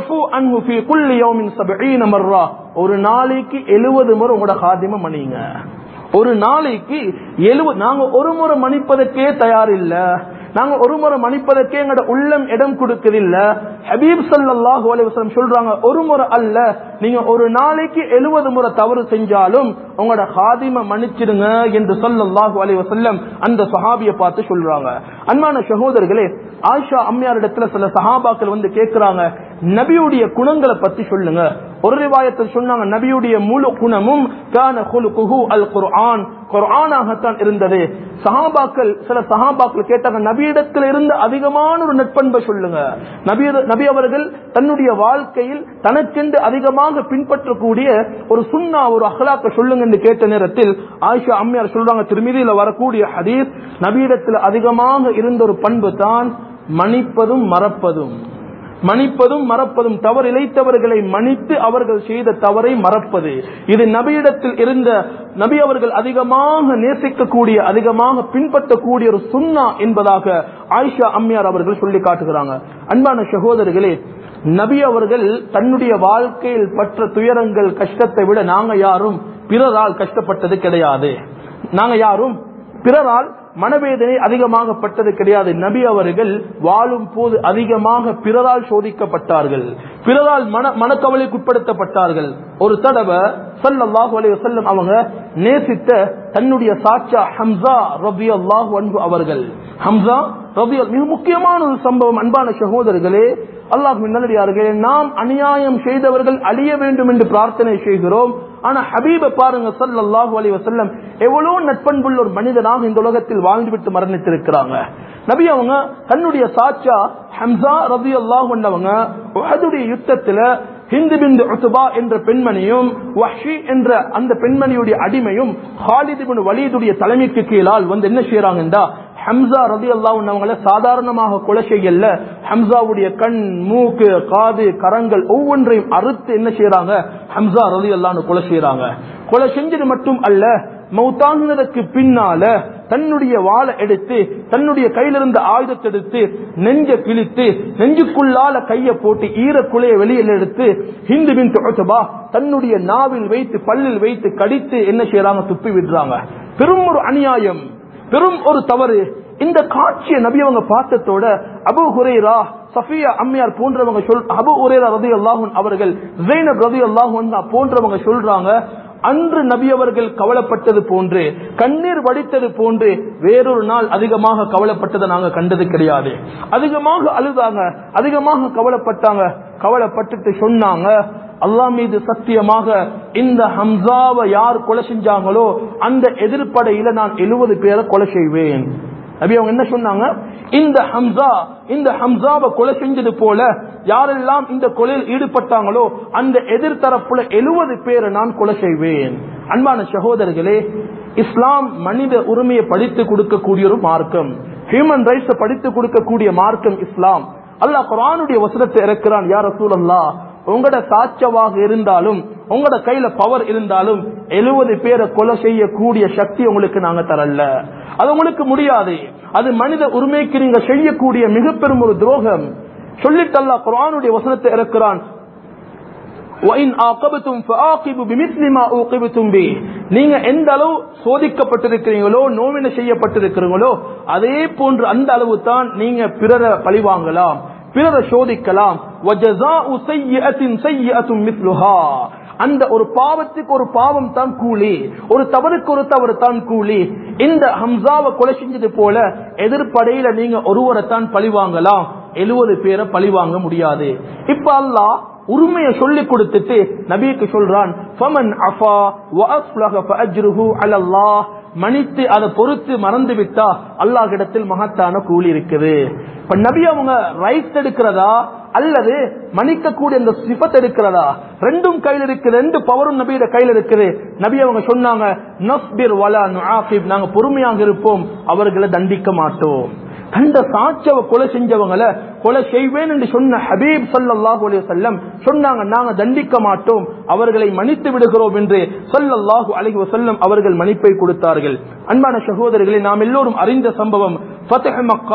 ஒரு நாளைக்கு எழுபது முறை உங்களோட ஹாதிம மணிங்க ஒரு நாளைக்கு எழுபது நாங்க ஒரு முறை மன்னிப்பதற்கே தயார் இல்ல நாங்க ஒரு முறை மன்னிப்பதற்கே எங்களோட உள்ளம் இடம் கொடுக்கதில்ல ஹபீப் ஸல்லல்லாஹு அலைஹி வஸல்லம் சொல்றாங்க ஒரு முறை அல்ல நீங்க ஒரு நாளைக்கு எழுபது முறை தவறு செஞ்சாலும் உங்களோட ஹாதிம மன்னிச்சிடுங்க என்று ஸல்லல்லாஹு அலைஹி வஸல்லம் அந்த சஹாபியை பார்த்து சொல்றாங்க அன்பான சகோதரர்களே ஆயிஷா அம்மையாரிடத்துல சில சஹாபாக்கள் வந்து கேட்கிறாங்க நபியுடைய குணங்களை பத்தி சொல்லுங்க ஒரு ரிவாயத்தில் சொன்னாங்க நபியுடைய முழு குணமும் கான குலுகுஹு அல் குர்ஆன் குர்ஆனாகத்தான் இருந்தது சஹாபாக்கள் சில சஹாபாக்கள் கேட்டாங்க நபியிடத்தில் இருந்து அதிகமான ஒரு நட்பண்பை சொல்லுங்க நபி நபி அவர்கள் தன்னுடைய வாழ்க்கையில் தனக்கென்று அதிகமாக பின்பற்றக்கூடிய ஒரு சுண்ணா ஒரு அகலாக்க சொல்லுங்க என்று கேட்ட நேரத்தில் ஆயிஷா அம்மையார் சொல்றாங்க திருமதியில வரக்கூடிய ஹதீஸ் நபியிடத்தில் அதிகமாக இருந்த ஒரு பண்பு தான் மன்னிப்பதும் மறப்பதும் மன்னிப்பதும் மறப்பதும் தவறு இழைத்தவர்களை மன்னித்து அவர்கள் செய்த தவறை மறப்பது இது நபியிடத்தில் இருந்த நபி அவர்கள் அதிகமாக நேசிக்கக்கூடிய அதிகமாக பின்பற்றக்கூடிய ஒரு சுண்ணா என்பதாக ஆயிஷா அம்மையார் அவர்கள் சொல்லி காட்டுகிறாங்க அன்பான சகோதரர்களே நபி அவர்கள் தன்னுடைய வாழ்க்கையில் பற்ற துயரங்கள் கஷ்டத்தை விட நாங்க யாரும் பிறரால் கஷ்டப்பட்டது கிடையாது நாங்க யாரும் பிறரால் மனவேதனை அதிகமாக பட்டது கிடையாது நபி அவர்கள் வாழும் போது அதிகமாக பிறரால் சோதிக்கப்பட்டார்கள் பிறரால் மன மனக்கவலைக்குட்படுத்தப்பட்டார்கள் ஒரு தடவை சல்லல்லாஹு அலைஹி வஸல்லம் அவங்க நேசித்த தன்னுடைய சாச்சா ஹம்சா ரபி அல்லாஹு அன்பு அவர்கள் ஹம்சா ரபி மிக முக்கியமான ஒரு சம்பவம் அன்பான சகோதரர்களே அல்லாஹ் நல்லடியார்களே நாம் அநியாயம் செய்தவர்கள் அழிய வேண்டும் என்று பிரார்த்தனை செய்கிறோம் ஆனா ஹபீப பாருங்க சல்லாஹூ அலி வசல்லம் எவ்வளவு நட்பண்புள்ள ஒரு மனிதனாக இந்த உலகத்தில் வாழ்ந்துவிட்டு மரணித்திருக்கிறாங்க நபி அவங்க தன்னுடைய சாச்சா ஹம்சா ரபி அல்லாஹ் அவங்க யுத்தத்துல ஹிந்து பிந்து உத்துபா என்ற பெண்மணியும் வஹ்ஷி என்ற அந்த பெண்மணியுடைய அடிமையும் ஹாலித் பின் வலீதுடைய தலைமைக்கு கீழால் வந்து என்ன செய்யறாங்கன்றா ஹம்சா ரதி அல்லாவுன்னவங்களை சாதாரணமாக கொலை செய்யல ஹம்சாவுடைய கண் மூக்கு காது கரங்கள் ஒவ்வொன்றையும் அறுத்து என்ன செய்யறாங்க ஹம்சா ரதி அல்லான்னு கொலை செய்யறாங்க கொலை செஞ்சது மட்டும் அல்ல மௌத்தாங்கினதற்கு பின்னால தன்னுடைய வாழை எடுத்து தன்னுடைய கையிலிருந்த ஆயுதத்தை எடுத்து நெஞ்ச கிழித்து நெஞ்சுக்குள்ளால கைய போட்டு ஈரக்குலைய வெளியில் எடுத்து ஹிந்து பின் தொகுத்தபா தன்னுடைய நாவில் வைத்து பல்லில் வைத்து கடித்து என்ன செய்யறாங்க துப்பி விடுறாங்க பெரும் ஒரு அநியாயம் பெரும் ஒரு தவறு இந்த காட்சியை நபி அவங்க பார்த்ததோட அபு ஹுரேரா சஃபியா அம்மையார் போன்றவங்க சொல் அபு ஹுரேரா ரதி அல்லாஹூன் அவர்கள் ஜெயினப் ரதி அல்லாஹூன் போன்றவங்க சொல்றாங்க அன்று நபி அவர்கள் கவலைப்பட்டது போன்று கண்ணீர் வடித்தது போன்று வேறொரு நாள் அதிகமாக கவலைப்பட்டதை நாங்க கண்டது கிடையாது அதிகமாக அழுதாங்க அதிகமாக கவலைப்பட்டாங்க கவலைப்பட்டுட்டு சொன்னாங்க அல்லா மீது சத்தியமாக இந்த ஹம்சாவை யார் கொலை செஞ்சாங்களோ அந்த எதிர்ப்படையில நான் எழுபது பேரை கொலை செய்வேன் நபி அவங்க என்ன சொன்னாங்க இந்த ஹம்சா இந்த ஹம்சாவை கொலை செஞ்சது போல யாரெல்லாம் இந்த கொலையில் ஈடுபட்டாங்களோ அந்த எதிர்த்தரப்புல எழுபது பேரை நான் கொலை செய்வேன் அன்பான சகோதரர்களே இஸ்லாம் மனித உரிமையை படித்து கொடுக்கக்கூடிய ஒரு மார்க்கம் ஹியூமன் ரைட்ஸ் படித்து கொடுக்கக்கூடிய மார்க்கம் இஸ்லாம் அல்லாஹ் குரானுடைய வசனத்தை இறக்கிறான் யார் ரசூல் அல்லா உங்களோட சாட்சவாக இருந்தாலும் உங்களோட கையில பவர் இருந்தாலும் எழுபது பேரை கொலை செய்யக்கூடிய சக்தி உங்களுக்கு நாங்க தரல அது உங்களுக்கு முடியாது அது மனித உரிமைக்கு நீங்க செய்யக்கூடிய மிக பெரும் ஒரு துரோகம் சொல்லிட்டு அல்லா குரானுடைய வசனத்தை இறக்கிறான் நீங்க எந்த அளவு சோதிக்கப்பட்டிருக்கிறீங்களோ நோவின செய்யப்பட்டிருக்கிறீங்களோ அதே போன்று அந்த அளவு தான் நீங்க பிறரை பழிவாங்கலாம் பிறரை சோதிக்கலாம் அந்த ஒரு பாவத்துக்கு ஒரு பாவம் தான் கூலி ஒரு தவறுக்கு ஒரு தவறு தான் கூலி இந்த ஹம்சாவை கொலை செஞ்சது போல எதிர்ப்படையில நீங்க ஒருவரை தான் பழிவாங்கலாம் எழுபது பேரை பழிவாங்க முடியாது இப்ப அல்லாஹ் உரிமையை சொல்லி கொடுத்துட்டு நபிக்கு சொல்றான் மன்னித்து அதை பொறுத்து மறந்து விட்டா அல்லாஹிடத்தில் மகத்தான கூலி இருக்குது இப்ப நபி அவங்க ரைட் எடுக்கிறதா அல்லது மன்னிக்கக்கூடிய இந்த சிபத் எடுக்கிறதா ரெண்டும் கையில் இருக்கு ரெண்டு பவரும் நபியோட கையில் இருக்குது நபி அவங்க சொன்னாங்க நஸ்பிர் வலா நுஆஃபிப் நாங்க பொறுமையாக இருப்போம் அவர்களை தண்டிக்க மாட்டோம் அந்த சாட்சவ கொலை செஞ்சவங்களை கொலை செய்வேன் என்று சொன்ன ஹபீப் சல்லாஹூ அலி வல்லம் சொன்னாங்க நாங்க தண்டிக்க மாட்டோம் அவர்களை மன்னித்து விடுகிறோம் என்று சொல்லல்லாஹு அலஹி வசல்லம் அவர்கள் மன்னிப்பை கொடுத்தார்கள் அன்பான சகோதரர்களை நாம் எல்லோரும் அறிந்த சம்பவம் ஃபத்தஹ் மக்கா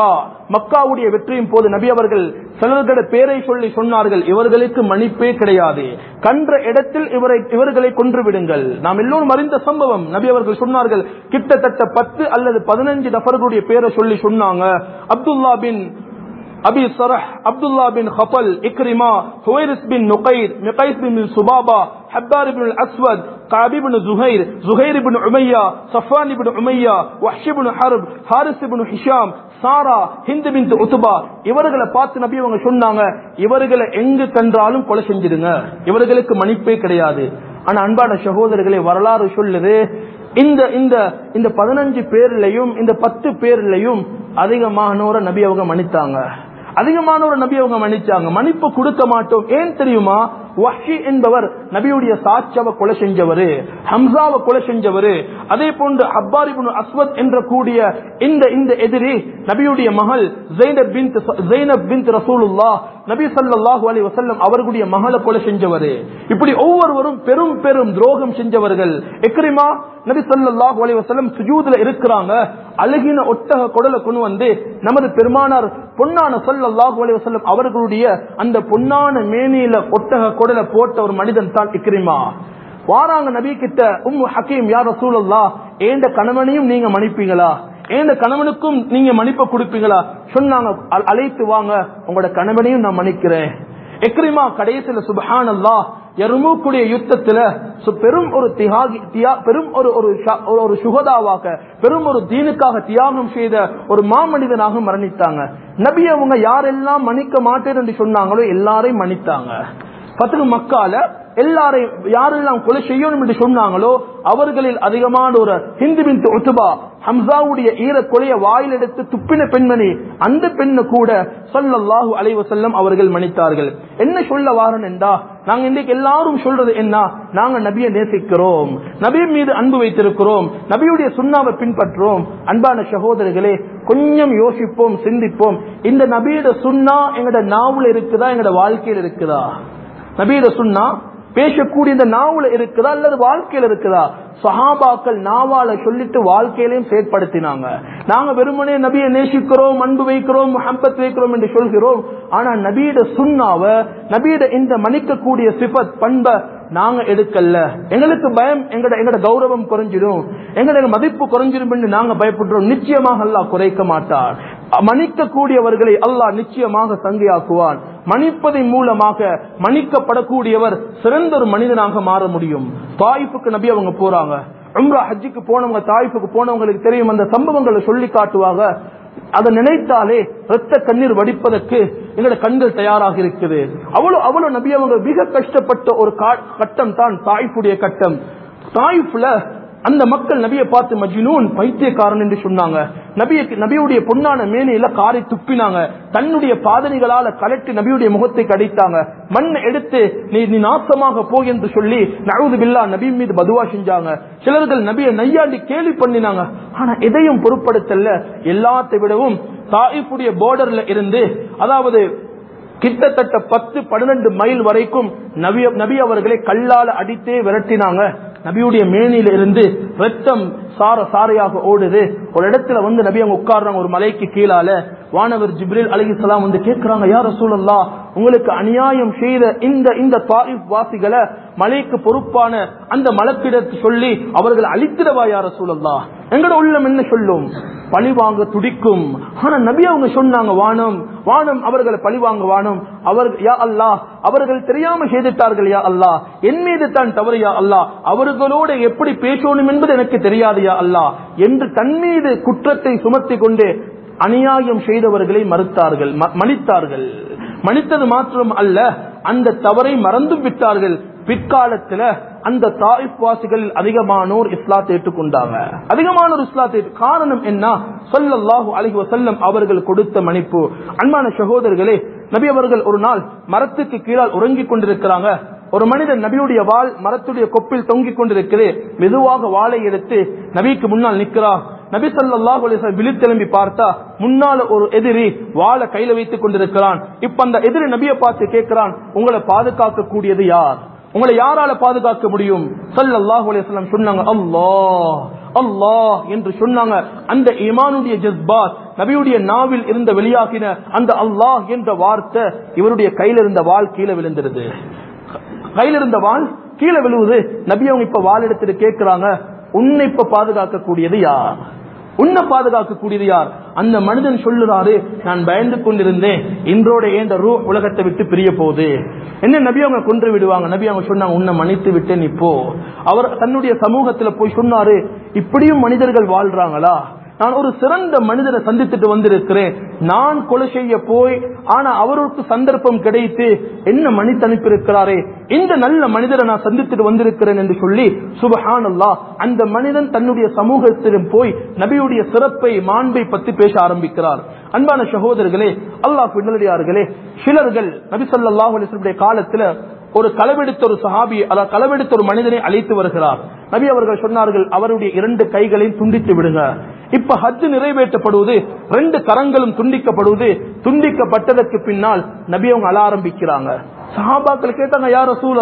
மக்காவுடைய வெற்றியின் போது நபி அவர்கள் சிலர்கள பேரை சொல்லி சொன்னார்கள் இவர்களுக்கு மன்னிப்பே கிடையாது கன்ற இடத்தில் இவரை இவர்களை கொன்று விடுங்கள் நாம் எல்லோரும் அறிந்த சம்பவம் நபி அவர்கள் சொன்னார்கள் கிட்டத்தட்ட பத்து அல்லது பதினஞ்சு நபர்களுடைய பேரை சொல்லி சொன்னாங்க Abdullah bin Abi Sarh Abdullah bin Habal Ikrima Huwayris bin Nuqayr Miqyas bin Subabah حبار بن الأسود كعب بن زهير زهير بن عمية صفوان بن عمية وحش بن حرب حارس بن Hisham Sarah Hind bin Utbah இவர்களை பார்த்து நபி அவங்க சொன்னாங்க இவர்களை எங்கு கண்டாலும் கொலை செஞ்சிடுங்க இவர்களுக்கு மன்னிப்பே கிடையாது ஆனா அன்பான சகோதரர்களை வரலாறு சொல்லுது இந்த இந்த இந்த பதினஞ்சு பேர்லயும் இந்த பத்து பேர்லயும் அதிகமானோரை நபி அவங்க மன்னித்தாங்க அதிகமானோர் நபி அவங்க மன்னிச்சாங்க மன்னிப்பு கொடுக்க மாட்டோம் ஏன் தெரியுமா வஹி என்பவர் நபியுடைய சாட்சாவை கொலை செஞ்சவரு ஹம்சாவை கொலை செஞ்சவரு அதே போன்று அப்பாரிபுன் அஸ்வத் என்ற கூடிய இந்த இந்த எதிரி நபியுடைய மகள் ஜெய்னப் பின் ஜெய்னப் பின் ரசூலுல்லா நபி சல்லாஹூ அலி வசல்லம் அவர்களுடைய மகளை கொலை செஞ்சவரு இப்படி ஒவ்வொருவரும் பெரும் பெரும் துரோகம் செஞ்சவர்கள் எக்ரிமா நபி சல்லாஹூ அலி வசல்லம் சுஜூதுல இருக்கிறாங்க அழுகின ஒட்டக குடலை கொண்டு வந்து நமது பெருமானார் பொன்னான சல்லாஹூ அலி வசல்லம் அவர்களுடைய அந்த பொன்னான மேனியில ஒட்டக குடலை போட்ட ஒரு மனிதன் தான் இக்ரிமா வாராங்க நபி கிட்ட உம் ஹக்கீம் யார் ரசூலல்லா ஏண்ட கணவனையும் நீங்க மன்னிப்பீங்களா ஏண்ட கணவனுக்கும் நீங்க மன்னிப்பு கொடுப்பீங்களா சொன்னாங்க அ- அழைத்து வாங்க உங்களோட கணவனையும் நான் மன்னிக்கிறேன் எக்ரிமா கடைசியில சுபஹான் அல்லா எருமூக்குடைய யுத்தத்துல சு- பெரும் ஒரு தியாகி தியா- பெரும் ஒரு ஒரு ஷ- ஒரு- ஒரு சுகதாவாக பெரும் ஒரு தீனுக்காக தியாகம் செய்த ஒரு மாமனிதனாக மரணித்தாங்க நபி அவங்க யாரெல்லாம் மன்னிக்க மாட்டேன் என்று சொன்னாங்களோ எல்லாரையும் மன்னித்தாங்க பத்துக்கு மக்கால எல்லாரையும் யாரெல்லாம் கொலை செய்யணும் என்று சொன்னாங்களோ அவர்களில் அதிகமான ஒரு ஹிந்து பின் உத்துபா ஹம்சாவுடைய ஈர கொலைய வாயில் எடுத்து துப்பின பெண்மணி அந்த பெண்ணு கூட சொல்லல்லாஹு அலைவ செல்லம் அவர்கள் மன்னித்தார்கள் என்ன சொல்ல வாரன் என்றா நாங்க இன்றைக்கு எல்லாரும் சொல்றது என்ன நாங்க நபியை நேசிக்கிறோம் நபி மீது அன்பு வைத்திருக்கிறோம் நபியுடைய சுண்ணாவை பின்பற்றுறோம் அன்பான சகோதரர்களே கொஞ்சம் யோசிப்போம் சிந்திப்போம் இந்த நபியோட சுண்ணா எங்கட நாவுல இருக்குதா எங்கட வாழ்க்கையில் இருக்குதா நபீர சொன்னா பேசக்கூடிய இந்த நாவல இருக்குதா அல்லது வாழ்க்கையில இருக்குதா சஹாபாக்கள் நாவால சொல்லிட்டு வாழ்க்கையிலையும் செயற்படுத்தினாங்க நாங்க வெறுமனே நபியை நேசிக்கிறோம் அன்பு வைக்கிறோம் முஹப்பத் வைக்கிறோம் என்று சொல்கிறோம் ஆனா நபியிட சுண்ணாவ நபியிட இந்த மன்னிக்கக்கூடிய சிபத் பண்பை நாங்க எடுக்கல எங்களுக்கு பயம் எங்கட எங்கட கௌரவம் குறைஞ்சிடும் எங்கட மதிப்பு குறைஞ்சிடும் என்று நாங்க பயப்படுறோம் நிச்சயமாக அல்லாஹ் குறைக்க மாட்டார் மன்னிக்கக்கூடியவர்களை அல்லாஹ் நிச்சயமாக சங்கையாக்குவான் மன்னிப்பதன் மூலமாக மன்னிக்கப்படக்கூடியவர் சிறந்த ஒரு மனிதனாக மாற முடியும் தாயிப்புக்கு நபி அவங்க போறாங்க உம்ரா ஹஜ்ஜுக்கு போனவங்க தாயிப்புக்கு போனவங்களுக்கு தெரியும் அந்த சம்பவங்களை சொல்லி காட்டுவாங்க அதை நினைத்தாலே ரத்த கண்ணீர் வடிப்பதற்கு எங்களோட கண்கள் தயாராக இருக்குது அவ்வளவு அவ்வளவு நபி அவங்க மிக கஷ்டப்பட்ட ஒரு கா- கட்டம் தான் தாய்ப்புடைய கட்டம் தாய்ப்புல அந்த மக்கள் நபியை பார்த்து மஜ்னூன் பைத்தியக்காரன் என்று சொன்னாங்க நபியை நபியுடைய பொன்னான மேனியில காரை துப்பினாங்க தன்னுடைய பாதணிகளால கலட்டி நபியுடைய முகத்தை கடித்தாங்க மண்ணை எடுத்து நீ நீ நாசமாக போ என்று சொல்லி நழுது பில்லா நபி மீது பதுவா செஞ்சாங்க சிலர்கள் நபியை நையாண்டி கேலி பண்ணினாங்க ஆனா எதையும் பொருட்படுத்தல எல்லாத்தை விடவும் தாயிப்புடைய போர்டர்ல இருந்து அதாவது கிட்டத்தட்ட பத்து பன்னிரண்டு மைல் வரைக்கும் நபி நபி அவர்களை கல்லால அடித்தே விரட்டினாங்க நபியுடைய மேனியில இருந்து ரத்தம் சார சாரையாக ஓடுது ஒரு இடத்துல வந்து நபி அவங்க உட்கார்றாங்க ஒரு மலைக்கு கீழால வானவர் ஜிப்ரில் அலிஹிஸ்லாம் வந்து கேட்கிறாங்க யார் ரசூலல்லா உங்களுக்கு அநியாயம் செய்த இந்த இந்த தாயிப் வாசிகளை மலைக்கு பொறுப்பான அந்த மலக்கிடத்தை சொல்லி அவர்கள் அழித்திடவா யார் ரசூலல்லா எங்கட உள்ளம் என்ன சொல்லும் பழி வாங்க துடிக்கும் ஆனா நபி அவங்க சொன்னாங்க வானம் வானம் அவர்களை பழி வாங்க வானம் அவர் யா அல்லாஹ் அவர்கள் தெரியாம செய்துட்டார்கள் யா அல்லாஹ் என் மீது தான் தவறு யா அல்லாஹ் அவர்களோடு எப்படி பேசணும் என்பது எனக்கு தெரியாது யா அல்லாஹ் என்று தன் மீது குற்றத்தை சுமத்தி கொண்டு அநியாயம் செய்தவர்களை மறுத்தார்கள் ம- மன்னித்தார்கள் மன்னித்தது மாத்திரம் அல்ல அந்த தவறை மறந்தும் விட்டார்கள் பிற்காலத்துல அந்த தாயிப் வாசிகளில் அதிகமானோர் இஸ்லாத்தை ஏற்றுக்கொண்டாங்க அதிகமானோர் இஸ்லாத்தை ஏற்று- காரணம் என்ன சொல்லல்லாஹு அலைஹி வஸல்லம் அவர்கள் கொடுத்த மன்னிப்பு அன்பான சகோதரர்களே நபி அவர்கள் ஒரு நாள் மரத்துக்கு கீழால் உறங்கிக் கொண்டிருக்கிறாங்க ஒரு மனிதன் நபியுடைய வாள் மரத்துடைய கொப்பில் தொங்கிக் கொண்டிருக்கிறது மெதுவாக வாளை எடுத்து நபிக்கு முன்னால் நிற்கிறார் நபி ஸல்லல்லாஹு அலைஹி வஸல்லம் விழித்தெழும்பி பார்த்தா முன்னால ஒரு எதிரி வாளை கையில வைத்துக் கொண்டிருக்கிறான் இப்ப அந்த எதிரி நபியை பார்த்து கேட்கிறான் உங்களை பாதுகாக்க கூடியது யார் உங்களை யாரால பாதுகாக்க முடியும் ஸல்லல்லாஹு அலைஹி வஸல்லம் சொன்னாங்க அல்லாஹ் அல்லாஹ் என்று சொன்னாங்க அந்த ஈமானுடைய ஜஸ்பாத் நபியுடைய நாவில் இருந்த வெளியாகின அந்த அல்லாஹ் என்ற வார்த்தை இவருடைய கையில இருந்த வாள் கீழே விழுந்துருது கையில இருந்த வாள் கீழே விழுவுது நபி அவங்க இப்ப வாள் எடுத்துட்டு கேட்கிறாங்க உன்னை இப்ப பாதுகாக்கக்கூடியது யார் உன்னை பாதுகாக்கக்கூடியது யார் அந்த மனிதன் சொல்லுறாரு நான் பயந்து கொண்டிருந்தேன் இன்றோட ஏந்த ரூ உலகத்தை விட்டு பிரிய போகுது என்ன நபி அவங்க கொன்று விடுவாங்க நபி அவங்க சொன்னாங்க உன்னை மன்னித்து விட்டேன் இப்போ அவர் தன்னுடைய சமூகத்துல போய் சொன்னாரு இப்படியும் மனிதர்கள் வாழ்றாங்களா நான் ஒரு சிறந்த மனிதனை சந்தித்துட்டு வந்திருக்கிறேன் நான் கொலை செய்ய போய் ஆனா அவருக்கு சந்தர்ப்பம் கிடைத்து என்ன மன்னித்து அனுப்பியிருக்கிறாரே இந்த நல்ல மனிதரை நான் சந்தித்துட்டு வந்திருக்கிறேன் என்று சொல்லி சுபஹானல்லா அந்த மனிதன் தன்னுடைய சமூகத்திலும் போய் நபியுடைய சிறப்பை மாண்பை பத்தி பேச ஆரம்பிக்கிறார் அன்பான சகோதரர்களே அல்லாஹ் பின்னடியார்களே சிலர்கள் நபி ஸல்லல்லாஹு அலைஹி வஸல்லம் காலத்துல ஒரு களவெடுத்த ஒரு சஹாபி அதாவது களவெடுத்த ஒரு மனிதனை அழைத்து வருகிறார் நபி அவர்கள் சொன்னார்கள் அவருடைய இரண்டு கைகளையும் துண்டித்து விடுங்க இப்ப ஹஜ் நிறைவேற்றப்படுவது ரெண்டு கரங்களும் துண்டிக்கப்படுவது துண்டிக்கப்பட்டதற்கு பின்னால் நபி அவங்க அழ ஆரம்பிக்கிறாங்க சஹாபாக்கள் கேட்டாங்க யார் ரசூல்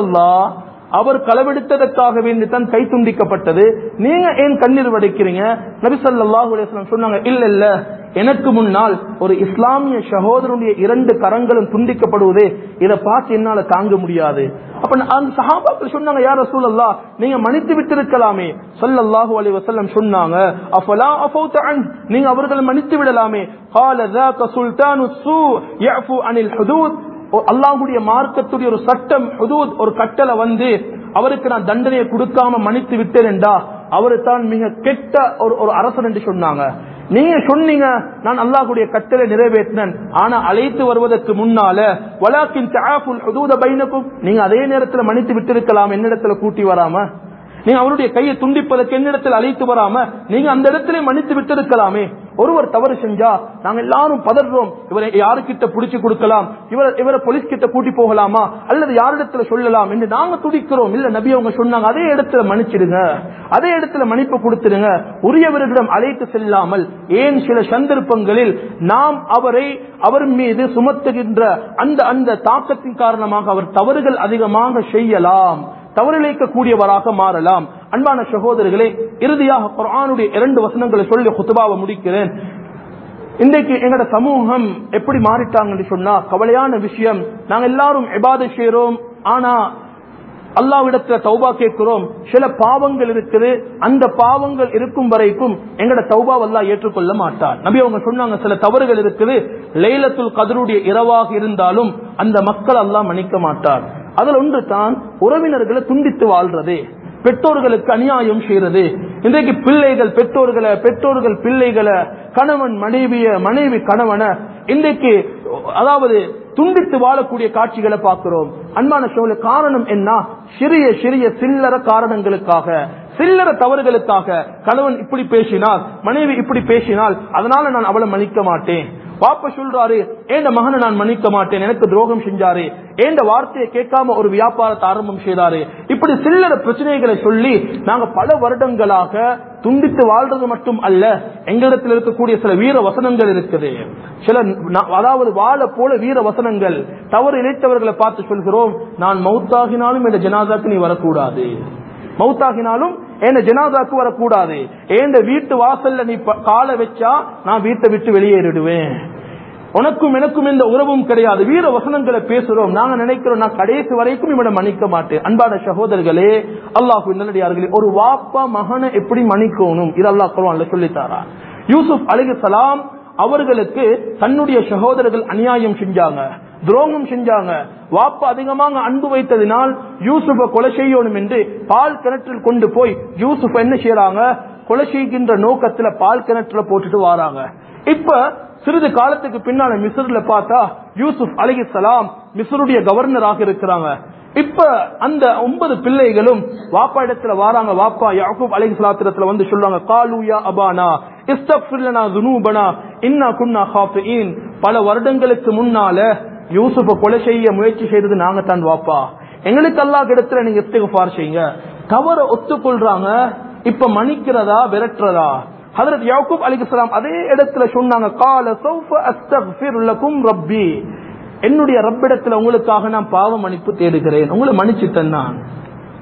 அவர் களவெடுத்ததற்காக வேண்டி தான் கை துண்டிக்கப்பட்டது நீங்க ஏன் கண்ணீர் வடிக்கிறீங்க நபி ஸல்லல்லாஹு அலைஹி வஸல்லம் சொன்னாங்க இல்ல இல்ல எனக்கு முன்னால் ஒரு இஸ்லாமிய சகோதரனுடைய இரண்டு கரங்களும் துண்டிக்கப்படுவதே இதை பார்த்து என்னால தாங்க முடியாது அப்ப அந்த சஹாபாக்கள் சொன்னாங்க யார் ரசூலல்லா நீங்க மன்னித்து விட்டிருக்கலாமே ஸல்லல்லாஹு அலைஹி வஸல்லம் சொன்னாங்க அஃபலா அஃபௌத அன் நீங்க அவர்களை மன்னித்து விடலாமே قال ذاك سلطان السوء يعفو عن الحدود அல்லாஹுடைய மார்க்கத்துடைய ஒரு சட்டம் ஹுதூத் ஒரு கட்டளை வந்து அவருக்கு நான் தண்டனையை கொடுக்காம மன்னித்து விட்டேன் என்றா அவரு தான் மிக கெட்ட ஒரு ஒரு அரசன் என்று சொன்னாங்க நீங்க சொன்னீங்க நான் அல்லாஹுடைய கட்டளை நிறைவேற்றினேன் ஆனா அழைத்து வருவதற்கு முன்னால வலாக்கின் தஆஃபுல் ஹுதூத பைனக்கும் நீங்க அதே நேரத்துல மன்னித்து விட்டிருக்கலாம் என்னிடத்துல கூட்டி வராம நீங்க அவருடைய கையை துண்டிப்பதற்கு என்னிடத்தில் அழைத்து வராம நீங்க அந்த இடத்திலே மன்னித்து விட்டிருக்கலாமே ஒருவர் தவறு செஞ்சா நாங்க எல்லாரும் பதறோம் இவரை யாருக்கிட்ட புடிச்சு கொடுக்கலாம் இவரை இவரை போலீஸ் கிட்ட கூட்டி போகலாமா அல்லது யாரிடத்துல சொல்லலாம் என்று நாங்க துடிக்கிறோம் இல்ல நபி அவங்க சொன்னாங்க அதே இடத்துல மன்னிச்சிடுங்க அதே இடத்துல மன்னிப்பு கொடுத்துடுங்க உரியவர்களிடம் அழைத்து செல்லாமல் ஏன் சில சந்தர்ப்பங்களில் நாம் அவரை அவர் மீது சுமத்துகின்ற அந்த அந்த தாக்கத்தின் காரணமாக அவர் தவறுகள் அதிகமாக செய்யலாம் தவறிழைக்கக்கூடியவராக மாறலாம் அன்பான சகோதரர்களே இறுதியாக குர்ஆனுடைய இரண்டு வசனங்களை சொல்லி குத்துபாவை முடிக்கிறேன் இன்றைக்கு எங்கட சமூகம் எப்படி மாறிட்டாங்கன்னு சொன்னா கவலையான விஷயம் நாங்க எல்லாரும் எபாத செய்யறோம் ஆனா அல்லாவிடத்துல தௌபா கேட்கிறோம் சில பாவங்கள் இருக்குது அந்த பாவங்கள் இருக்கும் வரைக்கும் எங்கட தௌபா அல்லா ஏற்றுக்கொள்ள மாட்டார் நபி அவங்க சொன்னாங்க சில தவறுகள் இருக்குது லைலத்துல் கதருடைய இரவாக இருந்தாலும் அந்த மக்கள் அல்லாஹ் மன்னிக்க மாட்டார் அதில் ஒன்று தான் உறவினர்களை துண்டித்து வாழ்றது பெற்றோர்களுக்கு அநியாயம் செய்யறது இன்றைக்கு பிள்ளைகள் பெற்றோர்களை பெற்றோர்கள் பிள்ளைகளை கணவன் மனைவிய மனைவி கணவனை இன்றைக்கு அதாவது துண்டித்து வாழக்கூடிய காட்சிகளை பார்க்கிறோம் அன்பான சோழ காரணம் என்ன சிறிய சிறிய சில்லற காரணங்களுக்காக சில்லற தவறுகளுக்காக கணவன் இப்படி பேசினால் மனைவி இப்படி பேசினால் அதனால நான் அவளை மன்னிக்க மாட்டேன் பாப்ப சொல்றாரு ஏண்ட மகனை நான் மன்னிக்க மாட்டேன் எனக்கு துரோகம் செஞ்சாரு ஏண்ட வார்த்தையை கேட்காம ஒரு வியாபாரத்தை ஆரம்பம் செய்தாரு இப்படி சில்லற பிரச்சனைகளை சொல்லி நாங்க பல வருடங்களாக துண்டித்து வாழ்றது மட்டும் அல்ல எங்களிடத்தில் இருக்கக்கூடிய சில வீர வசனங்கள் இருக்குது சில அதாவது வாழ போல வீர வசனங்கள் தவறு இழைத்தவர்களை பார்த்து சொல்கிறோம் நான் மௌத்தாகினாலும் இந்த ஜனாதாக்கு நீ வரக்கூடாது மௌத்தாகினாலும் என்ன ஜனாதாக்கு வரக்கூடாது ஏண்ட வீட்டு வாசல்ல நீ காலை வச்சா நான் வீட்டை விட்டு வெளியேறிடுவேன் உனக்கும் எனக்கும் எந்த உறவும் கிடையாது வீர வசனங்களை பேசுறோம் நாங்க நினைக்கிறோம் நான் கடைசி வரைக்கும் இவனை மன்னிக்க மாட்டேன் அன்பான சகோதரர்களே அல்லாஹு நல்லடியார்களே ஒரு வாப்பா மகனை எப்படி மன்னிக்கணும் இது அல்லாஹ் குர்ஆன்ல சொல்லித்தாரா யூசுப் அலைஹிஸ்ஸலாம் அவர்களுக்கு தன்னுடைய சகோதரர்கள் அநியாயம் செஞ்சாங்க துரோகம் செஞ்சாங்க வாப்பா அதிகமாக அன்பு வைத்ததினால் யூசுஃப கொலை செய்யணும் என்று பால் கிணற்றில் கொண்டு போய் யூசுப் என்ன செய்யறாங்க கொலை செய்கின்ற நோக்கத்துல பால் கிணற்றுல போட்டுட்டு வராங்க இப்ப சிறிது காலத்துக்கு பின்னால மிஸ்ர்ல பார்த்தா யூசுப் அலிசலாம் மிஸ்ருடைய கவர்னராக இருக்கிறாங்க இப்ப அந்த ஒன்பது பிள்ளைகளும் வாப்பா இடத்துல வாராங்க வாப்பா யாக்கூப் அலி சலாத்திரத்துல வந்து சொல்றாங்க காலூயா அபானா இஸ்தப்னா துனூபனா இன்னா குன்னா ஹாஃபியின் பல வருடங்களுக்கு முன்னால யூசுஃப கொலை செய்ய முயற்சி செய்தது நாங்க தான் வாப்பா எங்களுக்கு அல்லாஹ் இடத்துல நீங்க இஸ்திகஃபார் செய்யுங்க தவற ஒத்துக்கொள்றாங்க இப்ப மன்னிக்கிறதா விரட்டுறதா ஹதரத் யாக்கூப் அலிகலாம் அதே இடத்துல சொன்னாங்க கால சௌஃப அஸ்தக்ஃபிர் லகும் ரப்பி என்னுடைய ரப்பிடத்துல உங்களுக்காக நான் பாவ மன்னிப்பு தேடுகிறேன் உங்களை மன்னிச்சுட்டேன் நான்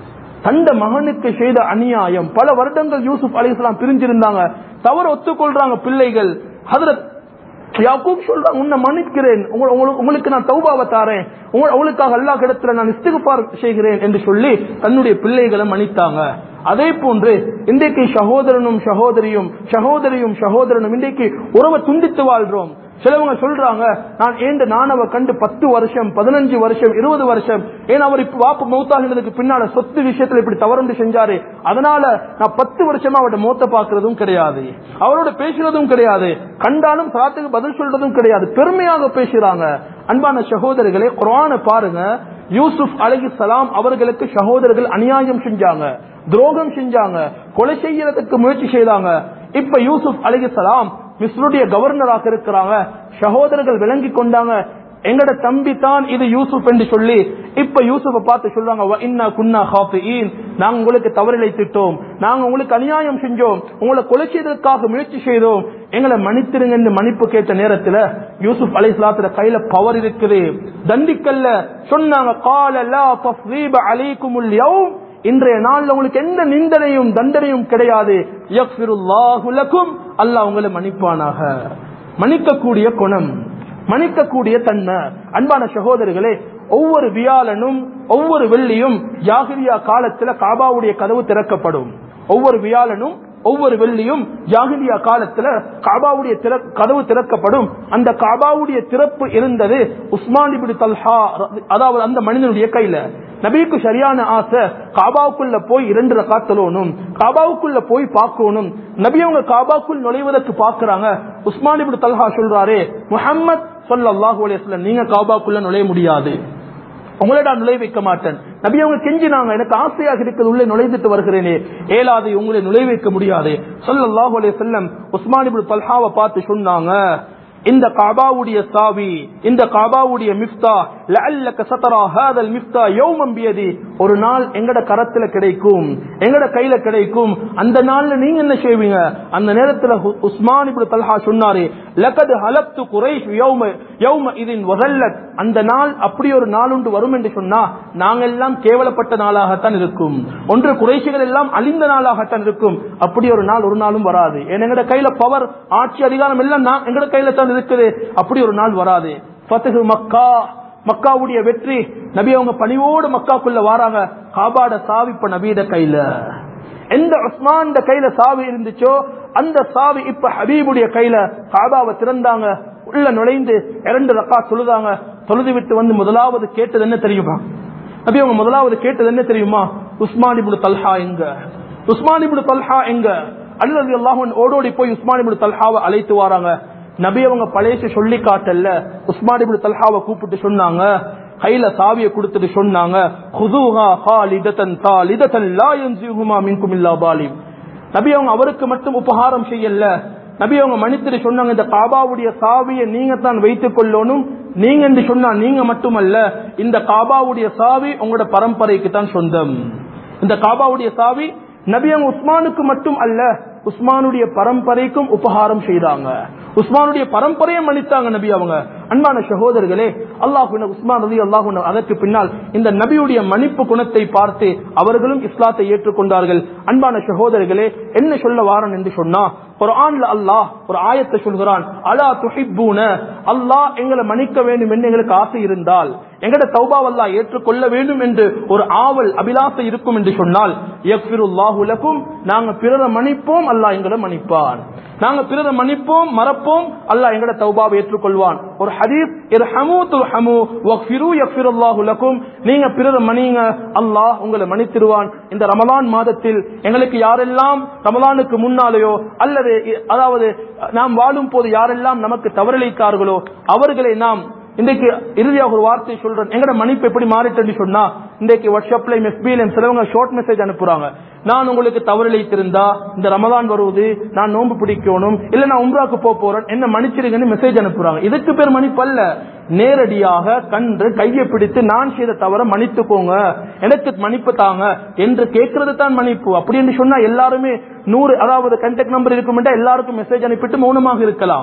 தந்த மகனுக்கு செய்த அநியாயம் பல வருடங்கள் யூசுப் அலிஸ்லாம் பிரிஞ்சிருந்தாங்க தவறு ஒத்துக்கொள்றாங்க பிள்ளைகள் ஹதரத் யாக்கூப் சொல்றாங்க உன்னை மன்னிக்கிறேன் உங்க- உங்களுக்கு- உங்களுக்கு நான் தௌபாவை தாரேன் உங்க- உங்களுக்காக அல்லாஹ் இடத்துல நான் இஸ்திகுபார் செய்கிறேன் என்று சொல்லி தன்னுடைய பிள்ளைகளை மன்னித்தாங்க அதே போன்று இன்றைக்கு சகோதரனும் சகோதரியும் சகோதரியும் சகோதரனும் இன்றைக்கு உறவை துண்டித்து வாழ்றோம் சிலவங்க சொல்றாங்க நான் ஏண்ட நானவ கண்டு பத்து வருஷம் பதினஞ்சு வருஷம் இருபது வருஷம் ஏன் அவர் இப்ப வாப்பு மௌத்தாகினதுக்கு பின்னால சொத்து விஷயத்துல இப்படி தவறுண்டு செஞ்சாரு அதனால நான் பத்து வருஷமா அவரோட மௌத்த பாக்குறதும் கிடையாது அவரோட பேசுறதும் கிடையாது கண்டாலும் சாத்துக்கு பதில் சொல்றதும் கிடையாது பெருமையாக பேசுறாங்க அன்பான சகோதரர்களே குரான பாருங்க யூசுப் அலகி சலாம் அவர்களுக்கு சகோதரர்கள் அநியாயம் செஞ்சாங்க துரோகம் செஞ்சாங்க கொலை செய்யறதுக்கு முயற்சி செய்தாங்க இப்ப யூசுப் அலகி சலாம் மிஸ்ருடைய கவர்னராக இருக்கிறாங்க சகோதரர்கள் விளங்கி கொண்டாங்க எங்கட தம்பி தான் இது யூசுப் என்று சொல்லி இப்ப யூசுஃபை பார்த்து சொல்றாங்க "வ இன்னா குன்னா ஹாஃபிஈன் நாங்க உங்களுக்கு தவறிழைத்திட்டோம் நாங்க உங்களுக்கு அநியாயம் செஞ்சோம் உங்களை கொலை செய்ததற்காக முயற்சி செய்தோம் எங்களை மன்னித்திருங்க என்று மன்னிப்பு கேட்ட நேரத்துல யூசுப் அலைஹிஸ்ஸலாத்துல கையில பவர் இருக்குது தண்டிக்கல்ல சொன்னாங்க கால லா தஸ்ரீப அலைக்குமுல் யௌம் இன்றைய நாள்ல உங்களுக்கு எந்த நிந்தனையும் தண்டனையும் கிடையாது யக்ஃபிருல்லாஹு லக்கும் அல்லாஹ் உங்களை மன்னிப்பானாக மன்னிக்கக்கூடிய குணம் மன்னிக்கக்கூடிய தன்மை அன்பான சகோதரர்களே ஒவ்வொரு வியாழனும் ஒவ்வொரு வெள்ளியும் ஜாகிரியா காலத்துல காபாவுடைய கதவு திறக்கப்படும் ஒவ்வொரு வியாழனும் ஒவ்வொரு வெள்ளியும் ஜாகிலியா காலத்துல காபாவுடைய திற- கதவு திறக்கப்படும் அந்த காபாவுடைய திறப்பு இருந்தது உஸ்மான் இப்னு தல்ஹா அதாவது அந்த மனிதனுடைய கையில நபிக்கு சரியான ஆசை காபாவுக்குள்ள போய் இரண்டு ரகாத் தொழணும் காபாவுக்குள்ள போய் பார்க்கணும் நபி அவங்க காபாக்குள் நுழைவதற்கு பார்க்கறாங்க உஸ்மான் இப்னு தல்ஹா சொல்றாரு முஹம்மத் ஸல்லல்லாஹு அலைஹி வஸல்லம் நீங்க காபாக்குள்ள நுழைய முடியாது உங்களை நான் நுழைய வைக்க மாட்டேன் நபி அவங்க கெஞ்சினாங்க எனக்கு ஆசையாக இருக்கிறது உள்ளே நுழைந்துட்டு வருகிறேனே ஏலாது உங்களை நுழைய வைக்க முடியாது ஸல்லல்லாஹு அலைஹி வஸல்லம் உஸ்மான் இப்னு தல்ஹாவை பார்த்து சொன்னாங்க இந்த காபாவுடைய சாவி இந்த காபாவுடைய மிஃப்தா லஅல்லக சதரா ஹாதல் மிஃப்தா யௌமன் பியதி ஒரு நாள் எங்கட கரத்துல கிடைக்கும் எங்கட கையில கிடைக்கும் அந்த நாள்ல நீங்க என்ன செய்வீங்க அந்த நேரத்துல ஹு- உஸ்மான் இப்னு தல்ஹா சொன்னாரு லகத் ஹலப்து குரைஷ் யௌம யௌம இதின் வதல்லத் அந்த நாள் அப்படி ஒரு நாள் உண்டு வரும் என்று சொன்னா நாங்கள் எல்லாம் கேவலப்பட்ட நாளாகத்தான் இருக்கும் ஒன்று குறைசிகள் எல்லாம் அழிந்த நாளாகத்தான் இருக்கும் அப்படி ஒரு நாள் ஒரு நாளும் வராது ஏன்னா எங்கட கையில பவர் ஆட்சி அதிகாரம் எல்லாம் நான் எங்கட கையில தான் இருக்குது அப்படி ஒரு நாள் வராது ஃபத்ஹு மக்கா மக்காவுடைய வெற்றி நபி அவங்க பணிவோடு மக்காக்குள்ள வாராங்க காபாட சாவி இப்ப நபியிட கையில எந்த உஸ்மான் கையில சாவி இருந்துச்சோ அந்த சாவி இப்ப ஹபீபுடைய கையில காபாவை திறந்தாங்க உள்ள நுழைந்து இரண்டு ரக்கா தொழுதாங்க தொழுது விட்டு வந்து முதலாவது கேட்டது என்ன தெரியுமா நபி அவங்க முதலாவது கேட்டது என்ன தெரியுமா உஸ்மான் இப்னு தல்ஹா எங்க உஸ்மான் இப்னு தல்ஹா எங்க அல்லது அல்லாஹ் ஓடோடி போய் உஸ்மான் இப்னு தல்ஹாவை அழைத்து வராங்க நபி அவங்க பழைய சொல்லி காட்டல்ல உஸ்மான் இப்னு தல்ஹாவை கூப்பிட்டு சொன்னாங்க கையில சாவியை கொடுத்துட்டு சொன்னாங்க "ஹுதூஹா ஹாலிதத்தன் தாலிதத்தன் லா யன்சிஹுமா மின்கும் இல்லா பாலிம்." நபி அவங்க அவருக்கு மட்டும் உபகாரம் செய்யல நபி அவங்க மன்னித்துட்டு சொன்னாங்க இந்த காபாவுடைய சாவியை நீங்க தான் வைத்துக் கொள்ளணும் நீங்க என்று சொன்னா நீங்க மட்டுமல்ல இந்த காபாவுடைய சாவி உங்களோட பரம்பரைக்கு தான் சொந்தம் இந்த காபாவுடைய சாவி நபி அவங்க உஸ்மானுக்கு மட்டும் அல்ல உஸ்மானுடைய பரம்பரைக்கும் உபகாரம் செய்தாங்க உஸ்மானுடைய பரம்பரையை மன்னித்தாங்க நபி அவங்க அன்பான சகோதரர்களே அல்லாஹு உஸ்மான் ரதி அல்லாஹு அதற்கு பின்னால் இந்த நபியுடைய மன்னிப்பு குணத்தை பார்த்து அவர்களும் இஸ்லாத்தை ஏற்றுக்கொண்டார்கள் அன்பான சகோதரர்களே என்ன சொல்ல வாரன் என்று சொன்னா குர்ஆன்ல அல்லாஹ் ஒரு ஆயத்தை சொல்கிறான் அலா துஹிப்பூன அல்லாஹ் எங்களை மன்னிக்க வேண்டும் என்று எங்களுக்கு ஆசை இருந்தால் எங்கட தௌபாவல்லா ஏற்றுக்கொள்ள வேண்டும் என்று ஒரு ஆவல் அபிலாசை இருக்கும் என்று சொன்னால் யக்ஃபிருல்லாஹு லக்கும் நாங்க பிறரை மன்னிப்போம் அல்லாஹ் எங்களை மன்னிப்பான் நாங்க பிறரை மன்னிப்போம் மறப்போம் அல்லாஹ் எங்கட தௌபாவை ஏற்றுக்கொள்வான் ஒரு ஹதீஸ் இர்ஹமு துர்ஹமு வக்ஃபிரு யக்ஃபிருல்லாஹு லக்கும் நீங்க பிறரை மன்னிங்க அல்லாஹ் உங்களை மன்னித்திருவான் இந்த ரமலான் மாதத்தில் எங்களுக்கு யாரெல்லாம் ரமலானுக்கு முன்னாலேயோ அல்லது இ- அதாவது நாம் வாழும் போது யாரெல்லாம் நமக்கு தவறிழைத்தார்களோ அவர்களை நாம் இன்றைக்கு இறுதியாக ஒரு வார்த்தை சொல்றேன் எங்கட மன்னிப்பு எப்படி மாறிட்டு சொன்னா இன்றைக்கு வாட்ஸ்அப்ல எஸ்பியில சிலவங்க ஷார்ட் மெசேஜ் அனுப்புறாங்க நான் உங்களுக்கு தவறிழைத்திருந்தா இந்த ரமலான் வருவது நான் நோன்பு பிடிக்கணும் இல்ல நான் உம்ராக்கு போக போறேன் என்ன மன்னிச்சிருங்கன்னு மெசேஜ் அனுப்புறாங்க இதுக்கு பேர் மன்னிப்பு அல்ல நேரடியாக கன்று கையை பிடித்து நான் செய்த தவற மன்னித்துக்கோங்க எனக்கு மன்னிப்பு தாங்க என்று கேட்கறது தான் மன்னிப்பு அப்படி என்று சொன்னா எல்லாருமே நூறு அதாவது கண்டெக்ட் நம்பர் இருக்கும் எல்லாருக்கும் மெசேஜ் அனுப்பிட்டு மௌனமாக இருக்கலாம்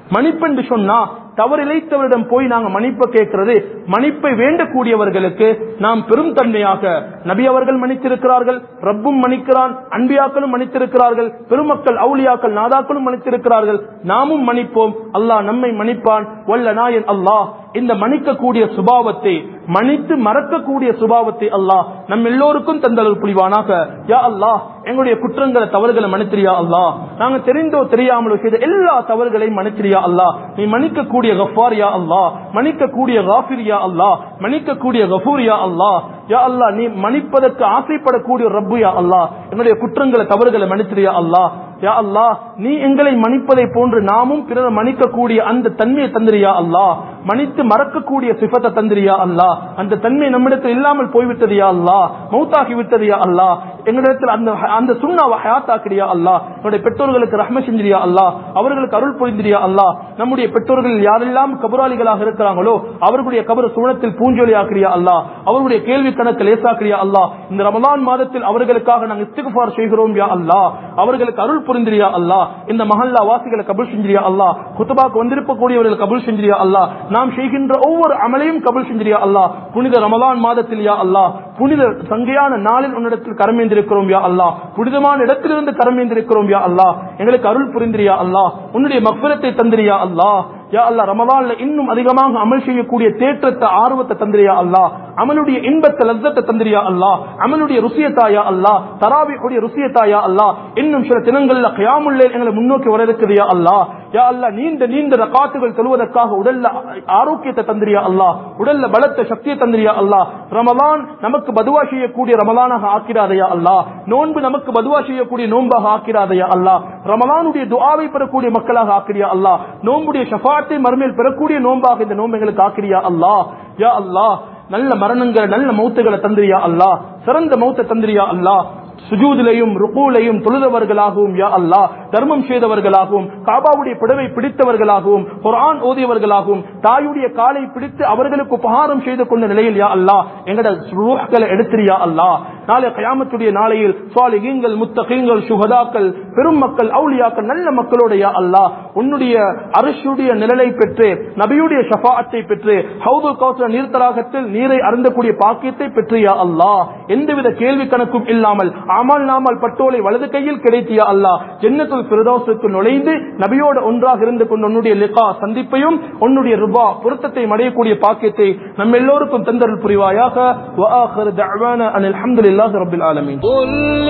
மன்னிப்பென்று சொன்னா தவறிழைத்தவரிடம் போய் நாங்க மன்னிப்பை கேட்கிறது மன்னிப்பை வேண்டக்கூடியவர்களுக்கு நாம் பெரும் தன்மையாக நபி அவர்கள் மன்னித்திருக்கிறார்கள் ரப்பும் மன்னிக்கிறான் அன்பியாக்களும் மன்னித்திருக்கிறார்கள் பெருமக்கள் அவுலியாக்கள் நாதாக்களும் மன்னித்திருக்கிறார்கள் நாமும் மன்னிப்போம் அல்லாஹ் நம்மை மன்னிப்பான் வல்ல நாயன் அல்லாஹ் இந்த மன்னிக்கக்கூடிய சுபாவத்தை மன்னித்து மறக்கக்கூடிய சுபாவத்தை அல்லாஹ் நம் எல்லோருக்கும் தந்தல் புரிவானாக யா அல்லாஹ் எங்களுடைய குற்றங்களை தவறுகளை மன்னித்திரியா அல்லாஹ் நாங்க தெரிந்தோ தெரியாமலோ செய்த எல்லா தவறுகளையும் மன்னித்திரியா அல்லாஹ் நீ மன்னிக்கக்கூடிய கஃபார் யா அல்லாஹ் மன்னிக்கக்கூடிய காஃபிர் யா அல்லாஹ் மன்னிக்கக்கூடிய கஃபூர் யா அல்லாஹ் யா அல்லாஹ் நீ மன்னிப்பதற்கு ஆசைப்படக்கூடிய ரப்பு யா அல்லாஹ் எங்களுடைய குற்றங்களை தவறுகளை மன்னித்திரியா அல்லாஹ் யா அல்லாஹ் நீ எங்களை மன்னிப்பதை போன்று நாமும் பிறரை மன்னிக்கக்கூடிய அந்த தன்மையை தந்திரியா அல்லாஹ் மன்னித்து மறக்கக்கூடிய சிஃபத்தை தந்திரியா அல்லாஹ் அந்த தன்மை நம்மிடத்தில் இல்லாமல் போய்விட்டது யா அல்லாஹ் மௌத்தாகி விட்டது யா அல்லாஹ் எங்களிடத்தில் அந்த அந்த சுண்ணாவை ஹயாத்தாக்கிறியா அல்லாஹ் என்னுடைய பெற்றோர்களுக்கு ரஹ்ம செஞ்சிரியா அல்லாஹ் அவர்களுக்கு அருள் புரிந்திரியா அல்லாஹ் நம்முடைய பெற்றோர்கள் யாரெல்லாம் கபராளிகளாக இருக்கிறாங்களோ அவர்களுடைய கபர் சூழத்தில் பூஞ்சொலி ஆக்கிறியா அல்லாஹ் அவர்களுடைய கேள்வி கணக்கு லேசாக்கிறியா அல்லாஹ் இந்த ரமலான் மாதத்தில் அவர்களுக்காக நாங்கள் இஸ்திகுஃபார் செய்கிறோம் யா அல்லாஹ் அவர்களுக்கு அருள் புரிந்திரியா அல்லாஹ் இந்த மஹல்லா வாசிகளை கபுல் செஞ்சிரியா அல்லாஹ் குத்துபாக்கு வந்திருக்கக்கூடியவர்கள் கபுல் செஞ்சிரியா அல்லாஹ் நாம் செய்கின்ற ஒவ்வொரு அமலையும் கபுல் செஞ்சிரியா அல்லாஹ் புனித ரமலான் மாதத்தில் யா அல்லாஹ் புனித சங்கையான நாளில் உன்னிடத்தில் கரமேந்திருக்கிறோம் யா அல்லாஹ் புனிதமான இடத்திலிருந்து கரமேந்திருக்கிறோம் யா அல்லாஹ் எங்களுக்கு அருள் புரிந்திரியா அல்லாஹ் உன்னுடைய மக்பரத்தை தந்திரியா அல்லாஹ் யா அல்லா ரமலான்ல இன்னும் அதிகமாக அமல் செய்யக்கூடிய தேற்றத்தை ஆர்வத்தை தந்திரியா அல்லா அமலுடைய இன்பத்தை லத்தத்தை தந்திரியா அல்லா அமலுடைய ருசியத்தாயா அல்லா தராவியுடைய ருசியத்தாயா அல்லா இன்னும் சில தினங்கள்ல கயாமுள்ள எங்களை முன்னோக்கி வர இருக்குதுயா அல்லா யா அல்லா நீண்ட நீண்ட ரகாத்துகள் சொல்வதற்காக உடல்ல ஆரோக்கியத்தை தந்திரியா அல்லா உடல்ல பலத்த சக்தியை தந்திரியா அல்லா ரமலான் நமக்கு பதுவா செய்யக்கூடிய ரமலானாக ஆக்கிராதையா அல்லா நோன்பு நமக்கு பதுவா செய்யக்கூடிய நோன்பாக ஆக்கிராதையா அல்லா ரமலானுடைய துஆவை பெறக்கூடிய மக்களாக ஆக்கிரியா அல்லா நோன்புடைய ஷஃபாத்தை மறுமையில் பெறக்கூடிய நோன்பாக இந்த நோன்பு எங்களுக்கு ஆக்கிரியா அல்லா யா அல்லா நல்ல மரணங்களை நல்ல மௌத்துகளை தந்திரியா அல்லா சிறந்த மௌத்த தந்திரியா அல்லா சுஜூதிலையும் ருக்கூலையும் தொழுதவர்களாகவும் யா அல்லாஹ் தர்மம் செய்தவர்களாகவும் காபாவுடைய பிடவை பிடித்தவர்களாகவும் குர்ஆன் ஓதியவர்களாகவும் தாயுடைய காலை பிடித்து அவர்களுக்கு உபகாரம் செய்து கொண்ட நிலையில் யா அல்லாஹ் எங்கட ரூஹ்களை எடுத்திரியா அல்லாஹ் நாளை கயாமத்துடைய நாளையில் சாலிகீங்கள் முத்தகீங்கள் சுகதாக்கள் பெரும் மக்கள் அவுலியாக்கள் நல்ல மக்களோட யா அல்லாஹ் உன்னுடைய அரசுடைய நிழலை பெற்று நபியுடைய ஷஃபாஅத்தை பெற்று ஹவுது கௌசர நீர்த்தராகத்தில் நீரை அருந்தக்கூடிய பாக்கியத்தை பெற்று யா அல்லாஹ் எந்தவித கேள்வி கணக்கும் இல்லாமல் அமல் நாமல் பட்டோலை வலது கையில் கிடைத்தியா அல்லாஹ் ஜன்னத்துல் பிரதோசுக்கு நுழைந்து நபியோட ஒன்றாக இருந்து கொண்டு உன்னுடைய லிகா சந்திப்பையும் உன்னுடைய ருபா பொருத்தத்தை அடையக்கூடிய பாக்கியத்தை நம்ம எல்லோருக்கும் தந்தருள் புரிவாயாக وآخر دعوانا أن الحمد لله رب العالمين قل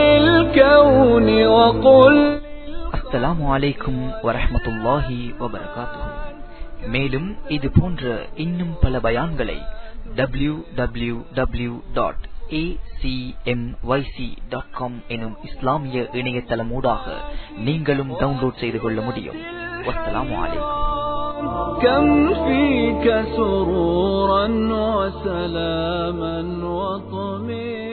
للكون وقل அஸ்ஸலாமு அலைக்கும் வரஹ்மத்துல்லாஹி வபரகாத்துஹு மேலும் இது போன்ற இன்னும் பல பயான்களை W W W dot dot com எனும் இஸ்லாமிய இணையதளமூடாக நீங்களும் டவுன்லோட் செய்து கொள்ள முடியும் வஸ்ஸலாமு அலைக்கும் كم فيك سرورا وسلاما وطمئنا